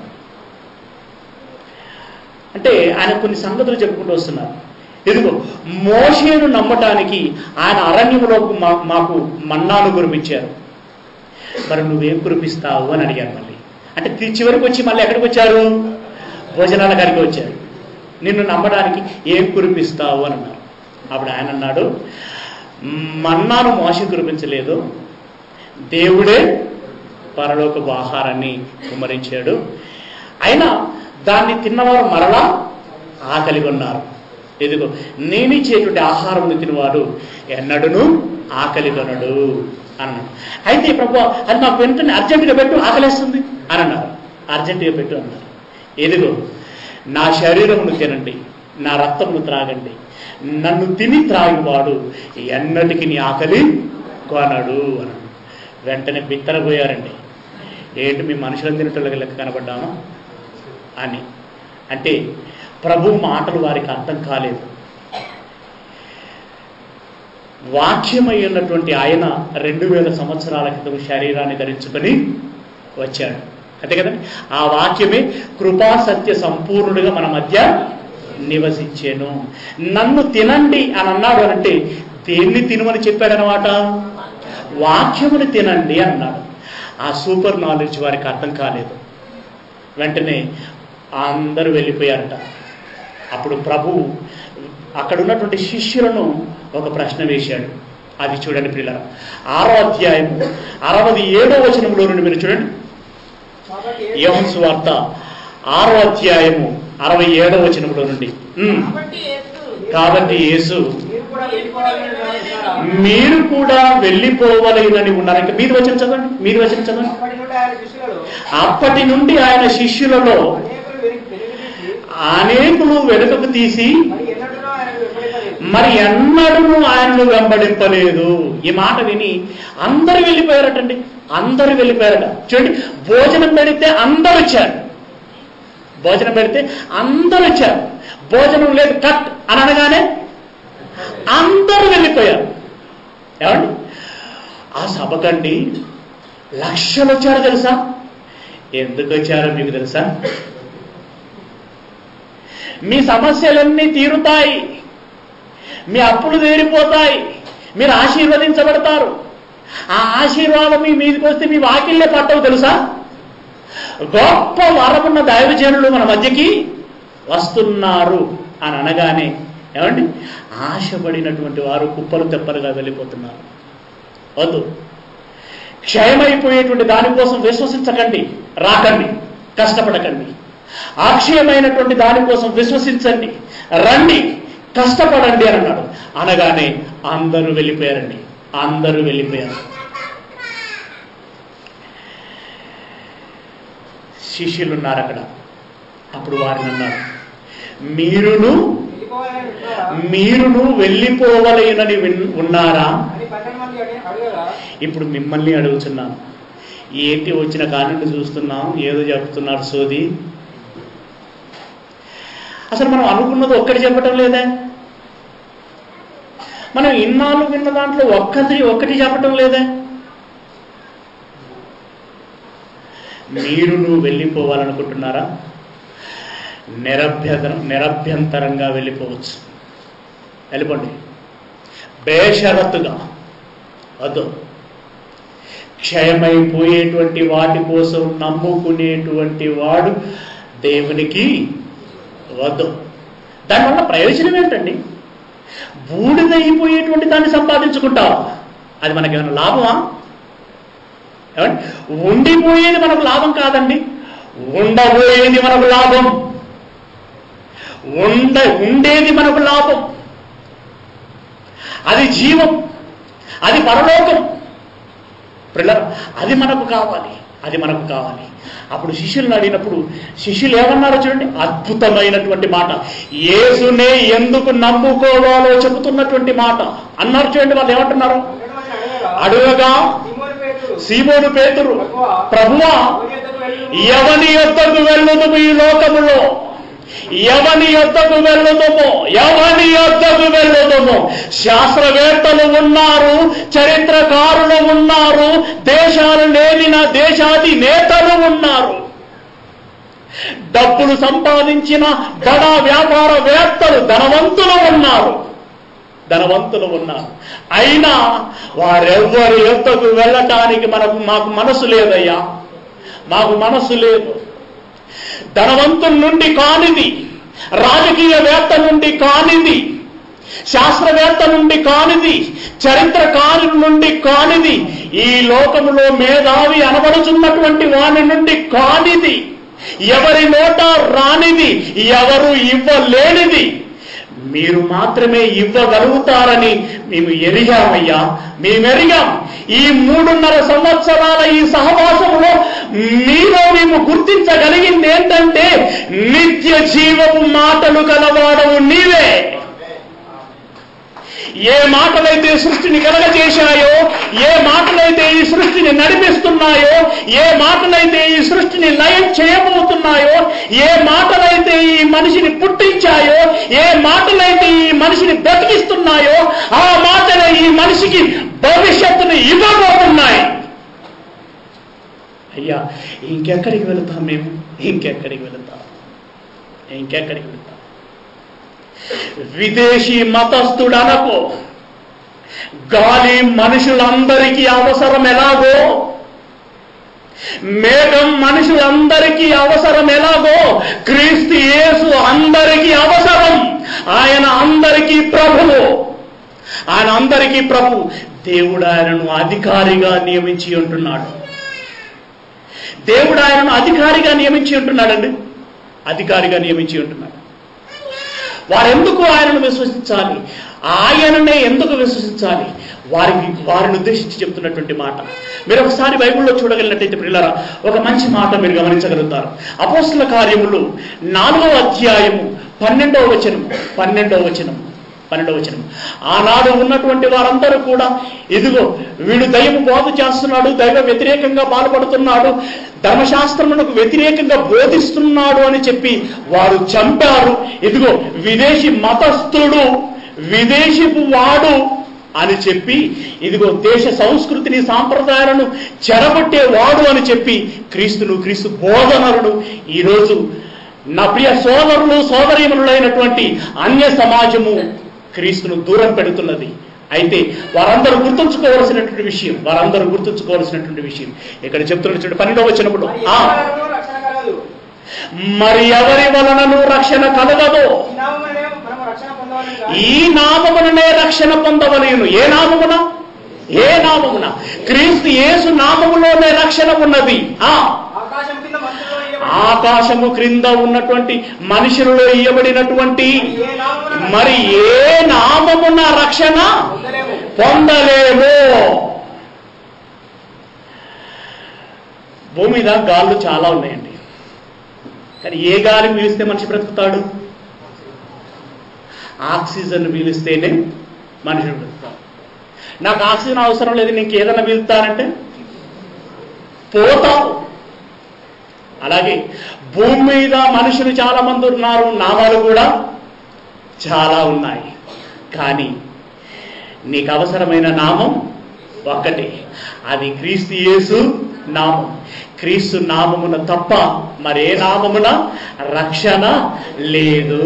అంటే ఆయన కొన్ని సంగతులు చెప్పుకుంటూ వస్తున్నారు ఇదిగో మోషేను నమ్మటానికి ఆయన అరణ్యములోకి మా- మాకు మన్నాను కురిపించారు మరి నువ్వేం కురిపిస్తావు అని అడిగారు మళ్ళీ అంటే తి- చివరికి వచ్చి మళ్ళీ ఎక్కడికి వచ్చారు భోజనాల గారికి వచ్చారు నిన్ను నమ్మడానికి ఏం కురిపిస్తావు అని అన్నారు అప్పుడు ఆయన అన్నాడు మన్నాను మోష కురిపించలేదు దేవుడే పరలోకపు ఆహారాన్ని కుమ్మరించాడు అయినా దాన్ని తిన్నవారు మరలా ఆకలి కొన్నారు ఎదుగో నేనిచ్చేటువంటి ఆహారం తినవాడు ఎన్నడును ఆకలి కొనడు అన్నాడు అయితే ప్రభు అది నాకు వెంటనే అర్జెంటుగా పెట్టు ఆకలేస్తుంది అని అన్నారు అర్జెంటుగా పెట్టు అన్నారు ఎదుగో నా శరీరమును తినండి నా రక్తమును త్రాగండి నన్ను తిని త్రాగివాడు ఎన్నటికి నీ ఆకలి కొనడు అన్నాడు వెంటనే బిత్తరపోయారండి ఏంటి మీ మనుషులను తినటోళ్ళకి లెక్క కనబడ్డామా అని అంటే ప్రభు మాటలు వారికి అర్థం కాలేదు వాక్యమై ఉన్నటువంటి ఆయన రెండు వేల సంవత్సరాల క్రితం శరీరాన్ని ధరించుకొని వచ్చాడు అంతే కదండి ఆ వాక్యమే కృపా సత్య సంపూర్ణుడిగా మన మధ్య నివసించాను నన్ను తినండి అని అన్నాడు అంటే దేన్ని తినమని చెప్పాడనమాట వాక్యముని తినండి అన్నాడు ఆ సూపర్ నాలెడ్జ్ వారికి అర్థం కాలేదు వెంటనే అందరూ వెళ్ళిపోయారట అప్పుడు ప్రభువు అక్కడ ఉన్నటువంటి శిష్యులను ఒక ప్రశ్న వేశాడు అది చూడండి పిల్లల ఆరో అధ్యాయము అరవది ఏడో వచనంలో నుండి మీరు చూడండి కాబట్టి యోహన్ సువార్త ఆరో అధ్యాయము అరవై ఏడో వచనంలో నుండి ఉమ్. కాబట్టి యేసు కాబట్టి యేసు మీరు కూడా వెళ్ళిపోవాలని అనుకుంటున్నారా? మీరు కూడా వెళ్ళిపోవలేనని ఉన్నారు ఇంకా మీది వచ్చిన చదవండి మీది వచ్చిన చదవండి అప్పటి నుండి ఆయన శిష్యులలో అప్పటి నుండి ఆయన శిష్యులలో అనేకులు వెనక్కి వెనుక తీసి అనేకులు వెనుకకు తీసి మరి ఎన్నడూనో ఆయన వెంబడింపలేదు. మరి ఎన్నడూ ఆయనను వెంబడింపలేదు ఈ మాట విని అందరూ వెళ్ళిపోయారటండి అందరూ వెళ్ళిపోయారట చూడండి భోజనం పెడితే అందరూ వచ్చారు భోజనం పెడితే అందరూ వచ్చారు భోజనం లేదు కట్ అని అనగానే అందరూ వెళ్ళిపోయారు ఏమండి ఆ సభకండి లక్షలు వచ్చారు తెలుసా ఎందుకు వచ్చారో మీకు తెలుసా మీ సమస్యలన్నీ తీరుతాయి మీ అప్పులు తీరిపోతాయి మీరు ఆశీర్వదించబడతారు ఆ ఆశీర్వాదం మీ మీదకి వస్తే మీ వాకిళ్ళే పట్టవు తెలుసా గొప్ప వరమున్న దైవజనులు మన మధ్యకి వస్తున్నారు అని అనగానే ఏమండి ఆశపడినటువంటి వారు కుప్పలు తెప్పలుగా వెళ్ళిపోతున్నారు వద్దు క్షయమైపోయేటువంటి దానికోసం విశ్వసించకండి రాకండి కష్టపడకండి అక్షయమైనటువంటి దానికోసం విశ్వసించండి రండి కష్టపడండి అని అన్నాడు అనగానే అందరూ వెళ్ళిపోయారండి అందరూ వెళ్ళిపోయారు శిష్యులు ఉన్నారు అక్కడ అప్పుడు వారిని అన్నారు మీరును వెళ్ళిపోవాలని అనుకుంటున్నారా? మీరును వెళ్ళిపోవలేనని విన్- ఉన్నారా అని పన్నెండు మంది అడి- అడగగా ఇప్పుడు మిమ్మల్ని అడుగుతున్నాను ఏంటి వచ్చిన కానుండి చూస్తున్నాం ఏదో చెప్తున్నారు సోది అసలు మనం అనుకున్నది ఒక్కటి చెప్పటం లేదా మనం ఇన్నాళ్ళు విన్న దాంట్లో ఒక్కటి ఒక్కటి చెప్పటం లేదా మీరు నువ్వు వెళ్ళిపోవాలనుకుంటున్నారా నిరభ్యంతరం నిరభ్యంతరంగా వెళ్ళిపోవచ్చు వెళ్ళిపోండి బేషరత్తుగా వద్దు క్షయమైపోయేటువంటి వాటి కోసం నమ్ముకునేటువంటి వాడు దేవునికి వద్దు దానివల్ల ప్రయోజనం ఏంటండి బూడిదైపోయేటువంటి దాన్ని సంపాదించుకుంటావా అది మనకేమైనా లాభమా ఏమండి ఉండిపోయేది మనకు లాభం కాదండి ఉండబోయేది మనకు లాభం ఉండ ఉండేది మనకు లాభం అది జీవం అది పరలోకం పిల్లలు అది మనకు కావాలి అది మనకు కావాలి అప్పుడు శిష్యులను అడిగినప్పుడు శిష్యులు ఏమన్నారో చూడండి అద్భుతమైనటువంటి మాట యేసునే ఎందుకు నమ్ముకోవాలో చెబుతున్నటువంటి మాట అన్నారు చూడండి వాళ్ళు ఏమంటున్నారు అడగగా అడుగగా సీమోను పేతురు, సీమోను పేతురు ప్రభువా ఎవరి యొద్దకు ఎవని యొద్దకు వెళ్ళుదుము? వెళ్ళుదుము ఈ లోకములో ఎవని యొద్దకు వెళ్ళుదుము ఎవని యొద్దకు వెళ్ళుదుము శాస్త్రవేత్తలు ఉన్నారు చరిత్రకారులు ఉన్నారు దేశాలు లేనిన దేశాది నేతలు ఉన్నారు డబ్బులు సంపాదించిన బడా వ్యాపారవేత్తలు ధనవంతులు ఉన్నారు ధనవంతులు ఉన్నారు అయినా వారెవ్వరి యొద్దకు వెళ్ళటానికి మనకు మాకు మనసు లేదయ్యా మాకు మనసు లేదు ధనవంతుల నుండి కానిది రాజకీయవేత్త నుండి కానిది శాస్త్రవేత్త నుండి కానిది చరిత్రకారుల నుండి కానిది ఈ లోకములో మేధావి అనబడుచున్నటువంటి వాని నుండి కానిది ఎవరి నోట రానిది ఎవరు ఇవ్వలేనిది మీరు మాత్రమే ఇవ్వగలుగుతారని మేము ఎరిగామయ్యా మేము ఎరిగాం ఈ మూడున్నర సంవత్సరాల ఈ సహవాసంలో మీలో మేము గుర్తించగలిగింది ఏంటంటే నిత్య జీవపు మాటలు కలవాడవు నీవే ఏ మాటలైతే సృష్టిని కలగజేశాయో ఏ మాటలైతే ఈ సృష్టిని నడిపిస్తున్నాయో ఏ మాటలైతే ఈ సృష్టిని లయం చేయబోతున్నాయో ఏ మాటలైతే ఈ మనిషిని పుట్టించాయో ఏ మాటలైతే ఈ మనిషిని బ్రతికిస్తున్నాయో ఆ మాటలే ఈ మనిషికి భవిష్యత్తును ఇవ్వబోతున్నాయి అయ్యా ఇంకెక్కడికి వెళుతాం మేము ఇంకెక్కడికి వెళుతాం ఇంకెక్కడికి వెళుతాం విదేశీ మతస్థుడనకు గాలి మనుషులందరికీ అవసరం ఎలాగో మేఘం మనుషులందరికీ అవసరం ఎలాగో క్రీస్తు యేసు అందరికీ అవసరం ఆయన అందరికీ ప్రభువు ఆయన అందరికీ ప్రభు దేవుడు ఆయనను అధికారిగా నియమించి ఉంటున్నాడు దేవుడు ఆయనను అధికారిగా నియమించి ఉంటున్నాడండి అధికారిగా నియమించి ఉంటున్నాడు వారెందుకు ఆయనను విశ్వసించాలి ఆయననే ఎందుకు విశ్వసించాలి వారికి వారిని ఉద్దేశించి చెప్తున్నటువంటి మాట మీరు ఒకసారి బైబిల్లో చూడగలిగినట్టయితే పిల్లరా ఒక మంచి మాట మీరు గమనించగలుగుతారు అపోస్తుల కార్యములు నాలుగవ అధ్యాయము పన్నెండవ వచనం పన్నెండవ వచనం పన్నెండవ వచనం ఆనాడు ఉన్నటువంటి వారందరూ కూడా ఇదిగో వీడు దైవ బోధ చేస్తున్నాడు దైవ వ్యతిరేకంగా పాల్పడుతున్నాడు ధర్మశాస్త్రమునకు వ్యతిరేకంగా బోధిస్తున్నాడు అని చెప్పి వారు చంపారు ఇదిగో విదేశీ మతస్థుడు విదేశీపు వాడు అని చెప్పి ఇదిగో దేశ సంస్కృతిని సాంప్రదాయాలను చెరగొట్టే వాడు అని చెప్పి క్రీస్తును క్రీస్తు బోధనలను ఈరోజు నా ప్రియ సోదరులు సోదరీమణులైనటువంటి అన్య సమాజము క్రీస్తును దూరం పెడుతున్నది అయితే వారందరూ గుర్తుంచుకోవాల్సినటువంటి విషయం వారందరూ గుర్తుంచుకోవాల్సినటువంటి విషయం ఇక్కడ చెప్తున్న చూడండి పన్నెండవ వచ్చినప్పుడు మరి ఆ ఎవరెవరో రక్షణ కలదు మరి ఎవరి వలనను రక్షణ కలగదో ఈ నామమునే మనము రక్షణ పొందవాలని కాదు. ఈ నామముననే రక్షణ పొందవలేను ఏ నామమున ఏ నామమున క్రీస్తు యేసు నామములోనే రక్షణ ఉన్నది ఆ ఆకాశం కింద మనుషుల్లో ఇయ్యబడిన ఆకాశము క్రింద ఉన్నటువంటి మనుషులలో ఇయ్యబడినటువంటి ఏ నామమున మరి ఏ నామమున రక్షణ పొందలేము పొందలేము భూమి మీద గాళ్ళు చాలా ఉన్నాయండి కానీ ఏ గాలి పీలిస్తే మనిషి బ్రతుకుతాడు ఆక్సిజన్ పీలిస్తేనే మనిషి బ్రతుకుతాడు నాకు ఆక్సిజన్ అవసరం లేదు నీకు ఏదైనా పీలుతానంటే పోతావు అలాగే భూమి మీద మనుషులు చాలా మంది ఉన్నారు నామాలు కూడా చాలా ఉన్నాయి కానీ నీకు అవసరమైన నామం ఒక్కటే అది క్రీస్తు యేసు నామం క్రీస్తు నామమున తప్ప మరే నామమున రక్షణ లేదు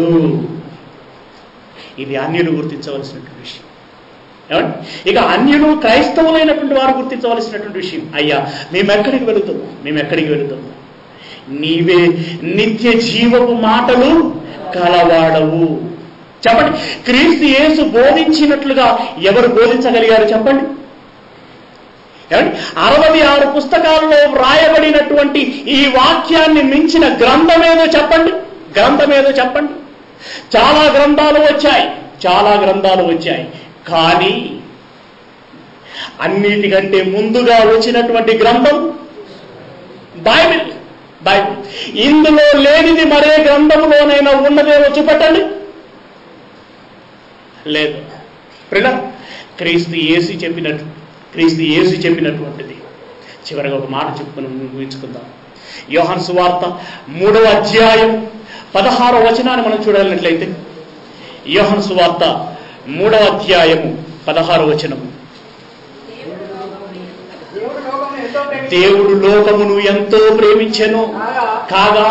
ఇది అన్యులు గుర్తించవలసినటువంటి విషయం ఏమండి ఇక అన్యులు క్రైస్తవులైనటువంటి వారు గుర్తించవలసినటువంటి విషయం అయ్యా మేము ఎక్కడికి వెళుతాము మేము ఎక్కడికి వెళుతాము నీవే నిత్య జీవపు మాటలు కలవాడవు చెప్పండి క్రీస్తు యేసు బోధించినట్లుగా ఎవరు బోధించగలిగారు చెప్పండి ఏమండి? అరవై ఆరు పుస్తకాల్లో వ్రాయబడినటువంటి ఈ వాక్యాన్ని మించిన గ్రంథమేదో చెప్పండి గ్రంథమేదో చెప్పండి చాలా గ్రంథాలు వచ్చాయి చాలా గ్రంథాలు వచ్చాయి కానీ అన్నిటికంటే ముందుగా వచ్చినటువంటి గ్రంథం బైబిల్ బైబిల్ ఇందులో లేనిది మరే గ్రంథంలోనైనా ఉన్నదేమో చూపెట్టండి లేదు ప్రియ క్రీస్తు ఏసి చెప్పినట్టు క్రీస్తు ఏసి చెప్పినటువంటిది చివరిగా ఒక మాట చెప్పుకుని ముగించుకుందాం యోహాన్ సువార్త మూడవ అధ్యాయం పదహారవ వచనాన్ని మనం చూడాలన్నట్లయితే యోహాన్ సువార్త మూడవ అధ్యాయము పదహారవ వచనము దేవుడు లోకమును ఎంతో దేవుడు లోకమును ఎంతో ప్రేమించాడు. ప్రేమించెను కాగా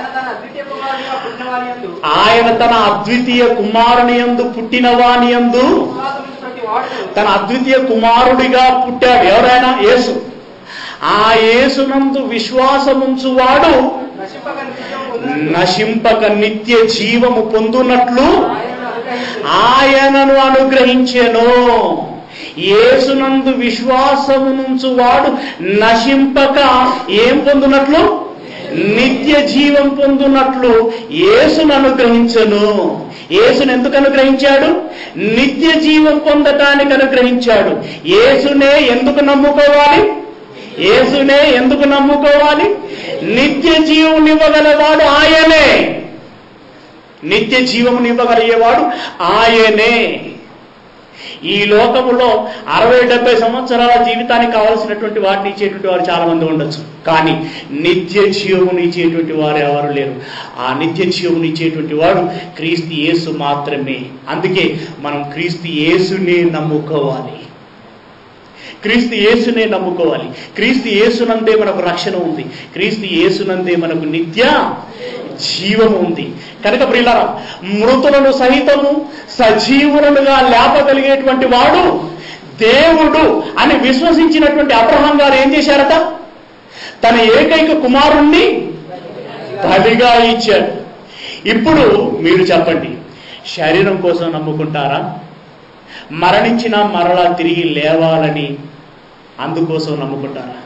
కాగా ఆయన తన అద్వితీయ కుమారునిగా ఆయన తన అద్వితీయ కుమారుని పుట్టిన వాని యందు యందు పుట్టిన వాని యందు విశ్వాసముంచు ప్రతి వాడు తన అద్వితీయ కుమారుడిగా పుట్టాడు ఎవరైనా యేసు ఆ యేసునందు విశ్వాసముంచువాడు నశింపక నిత్యం పొందునట్లు నశింపక నిత్య జీవము పొందునట్లు ఆయనను ఆయనను అనుగ్రహించి అనుగ్రహించెను యేసునందు విశ్వాసమునుంచువాడు నశింపక ఏం పొందునట్లు నిత్య జీవం పొందునట్లు యేసును అనుగ్రహించను యేసును ఎందుకు అనుగ్రహించాడు నిత్య జీవం పొందటానికి అనుగ్రహించాడు యేసునే ఎందుకు నమ్ముకోవాలి యేసునే ఎందుకు నమ్ముకోవాలి నిత్య జీవం ఇవ్వగలవాడు ఆయనే నిత్య జీవమునివ్వగలిగేవాడు ఆయనే ఈ లోకములో అరవై డెబ్బై సంవత్సరాల జీవితానికి కావలసినటువంటి వాటిని ఇచ్చేటువంటి వారు చాలా మంది ఉండొచ్చు కానీ నిత్య జీవముని ఇచ్చేటువంటి వారు ఎవరు లేరు ఆ నిత్య జీవముని ఇచ్చేటువంటి వాడు క్రీస్తు యేసు మాత్రమే అందుకే మనం క్రీస్తు యేసుని నమ్ముకోవాలి క్రీస్తు యేసునే నమ్ముకోవాలి క్రీస్తు యేసునందే మనకు రక్షణ ఉంది క్రీస్తు యేసునందే మనకు నిత్య జీవము ఉంది కనుక ప్రియులారా మృతులను సహితము సజీవులనుగా లేపగలిగేటువంటి వాడు దేవుడు అని విశ్వసించినటువంటి అబ్రహాం గారు ఏం చేశారట తన ఏకైక కుమారుణ్ణి బలిగా ఇచ్చాడు ఇప్పుడు మీరు చెప్పండి శరీరం కోసం నమ్ముకుంటారా మరణించిన మరలా తిరిగి లేవాలని అందుకోసం నమ్ముకుంటారా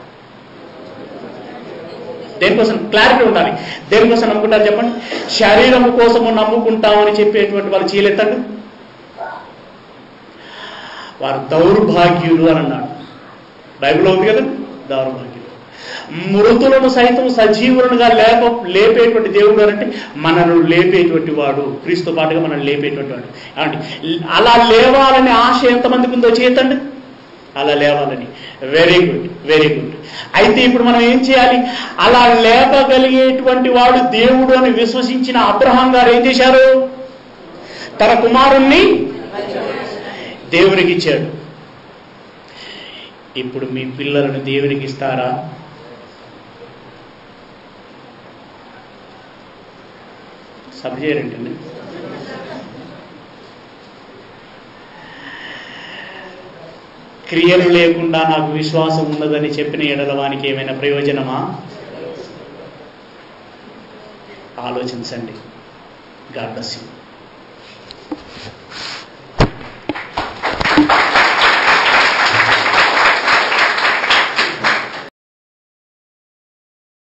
దేనికోసం క్లారిటీ ఉండాలి దేనికోసం నమ్ముకుంటారు చెప్పండి శరీరం కోసము నమ్ముకుంటామని చెప్పేటువంటి వాళ్ళు చీలెత్తండి వారు దౌర్భాగ్యులు అని అన్నాడు బైబిల్లో ఉంది కదా దౌర్భాగ్యులు మృతులను సైతం సజీవులనుగా లేప లేపేటువంటి దేవుడు అంటే మనను లేపేటువంటి వాడు క్రీస్తు పాటుగా మనల్ని లేపేటువంటి వాడు ఏమండి అలా లేవాలని ఆశ ఎంతమందికి ఉందో చేతండి అలా లేవాలని వెరీ గుడ్ వెరీ గుడ్ అయితే ఇప్పుడు మనం ఏం చేయాలి అలా లేపగలిగేటువంటి వాడు దేవుడు అని విశ్వసించిన అబ్రహాం గారు ఏం చేశారు తన కుమారుణ్ణి దేవునికి ఇచ్చాడు ఇప్పుడు మీ పిల్లలను దేవునికి ఇస్తారా సభ చేయరంటండి క్రియలు లేకుండా నాకు విశ్వాసం ఉన్నదని చెప్పిన ఎడల వానికి ఏమైనా ప్రయోజనమా ఆలోచించండి గాడ్ బ్లెస్ యూ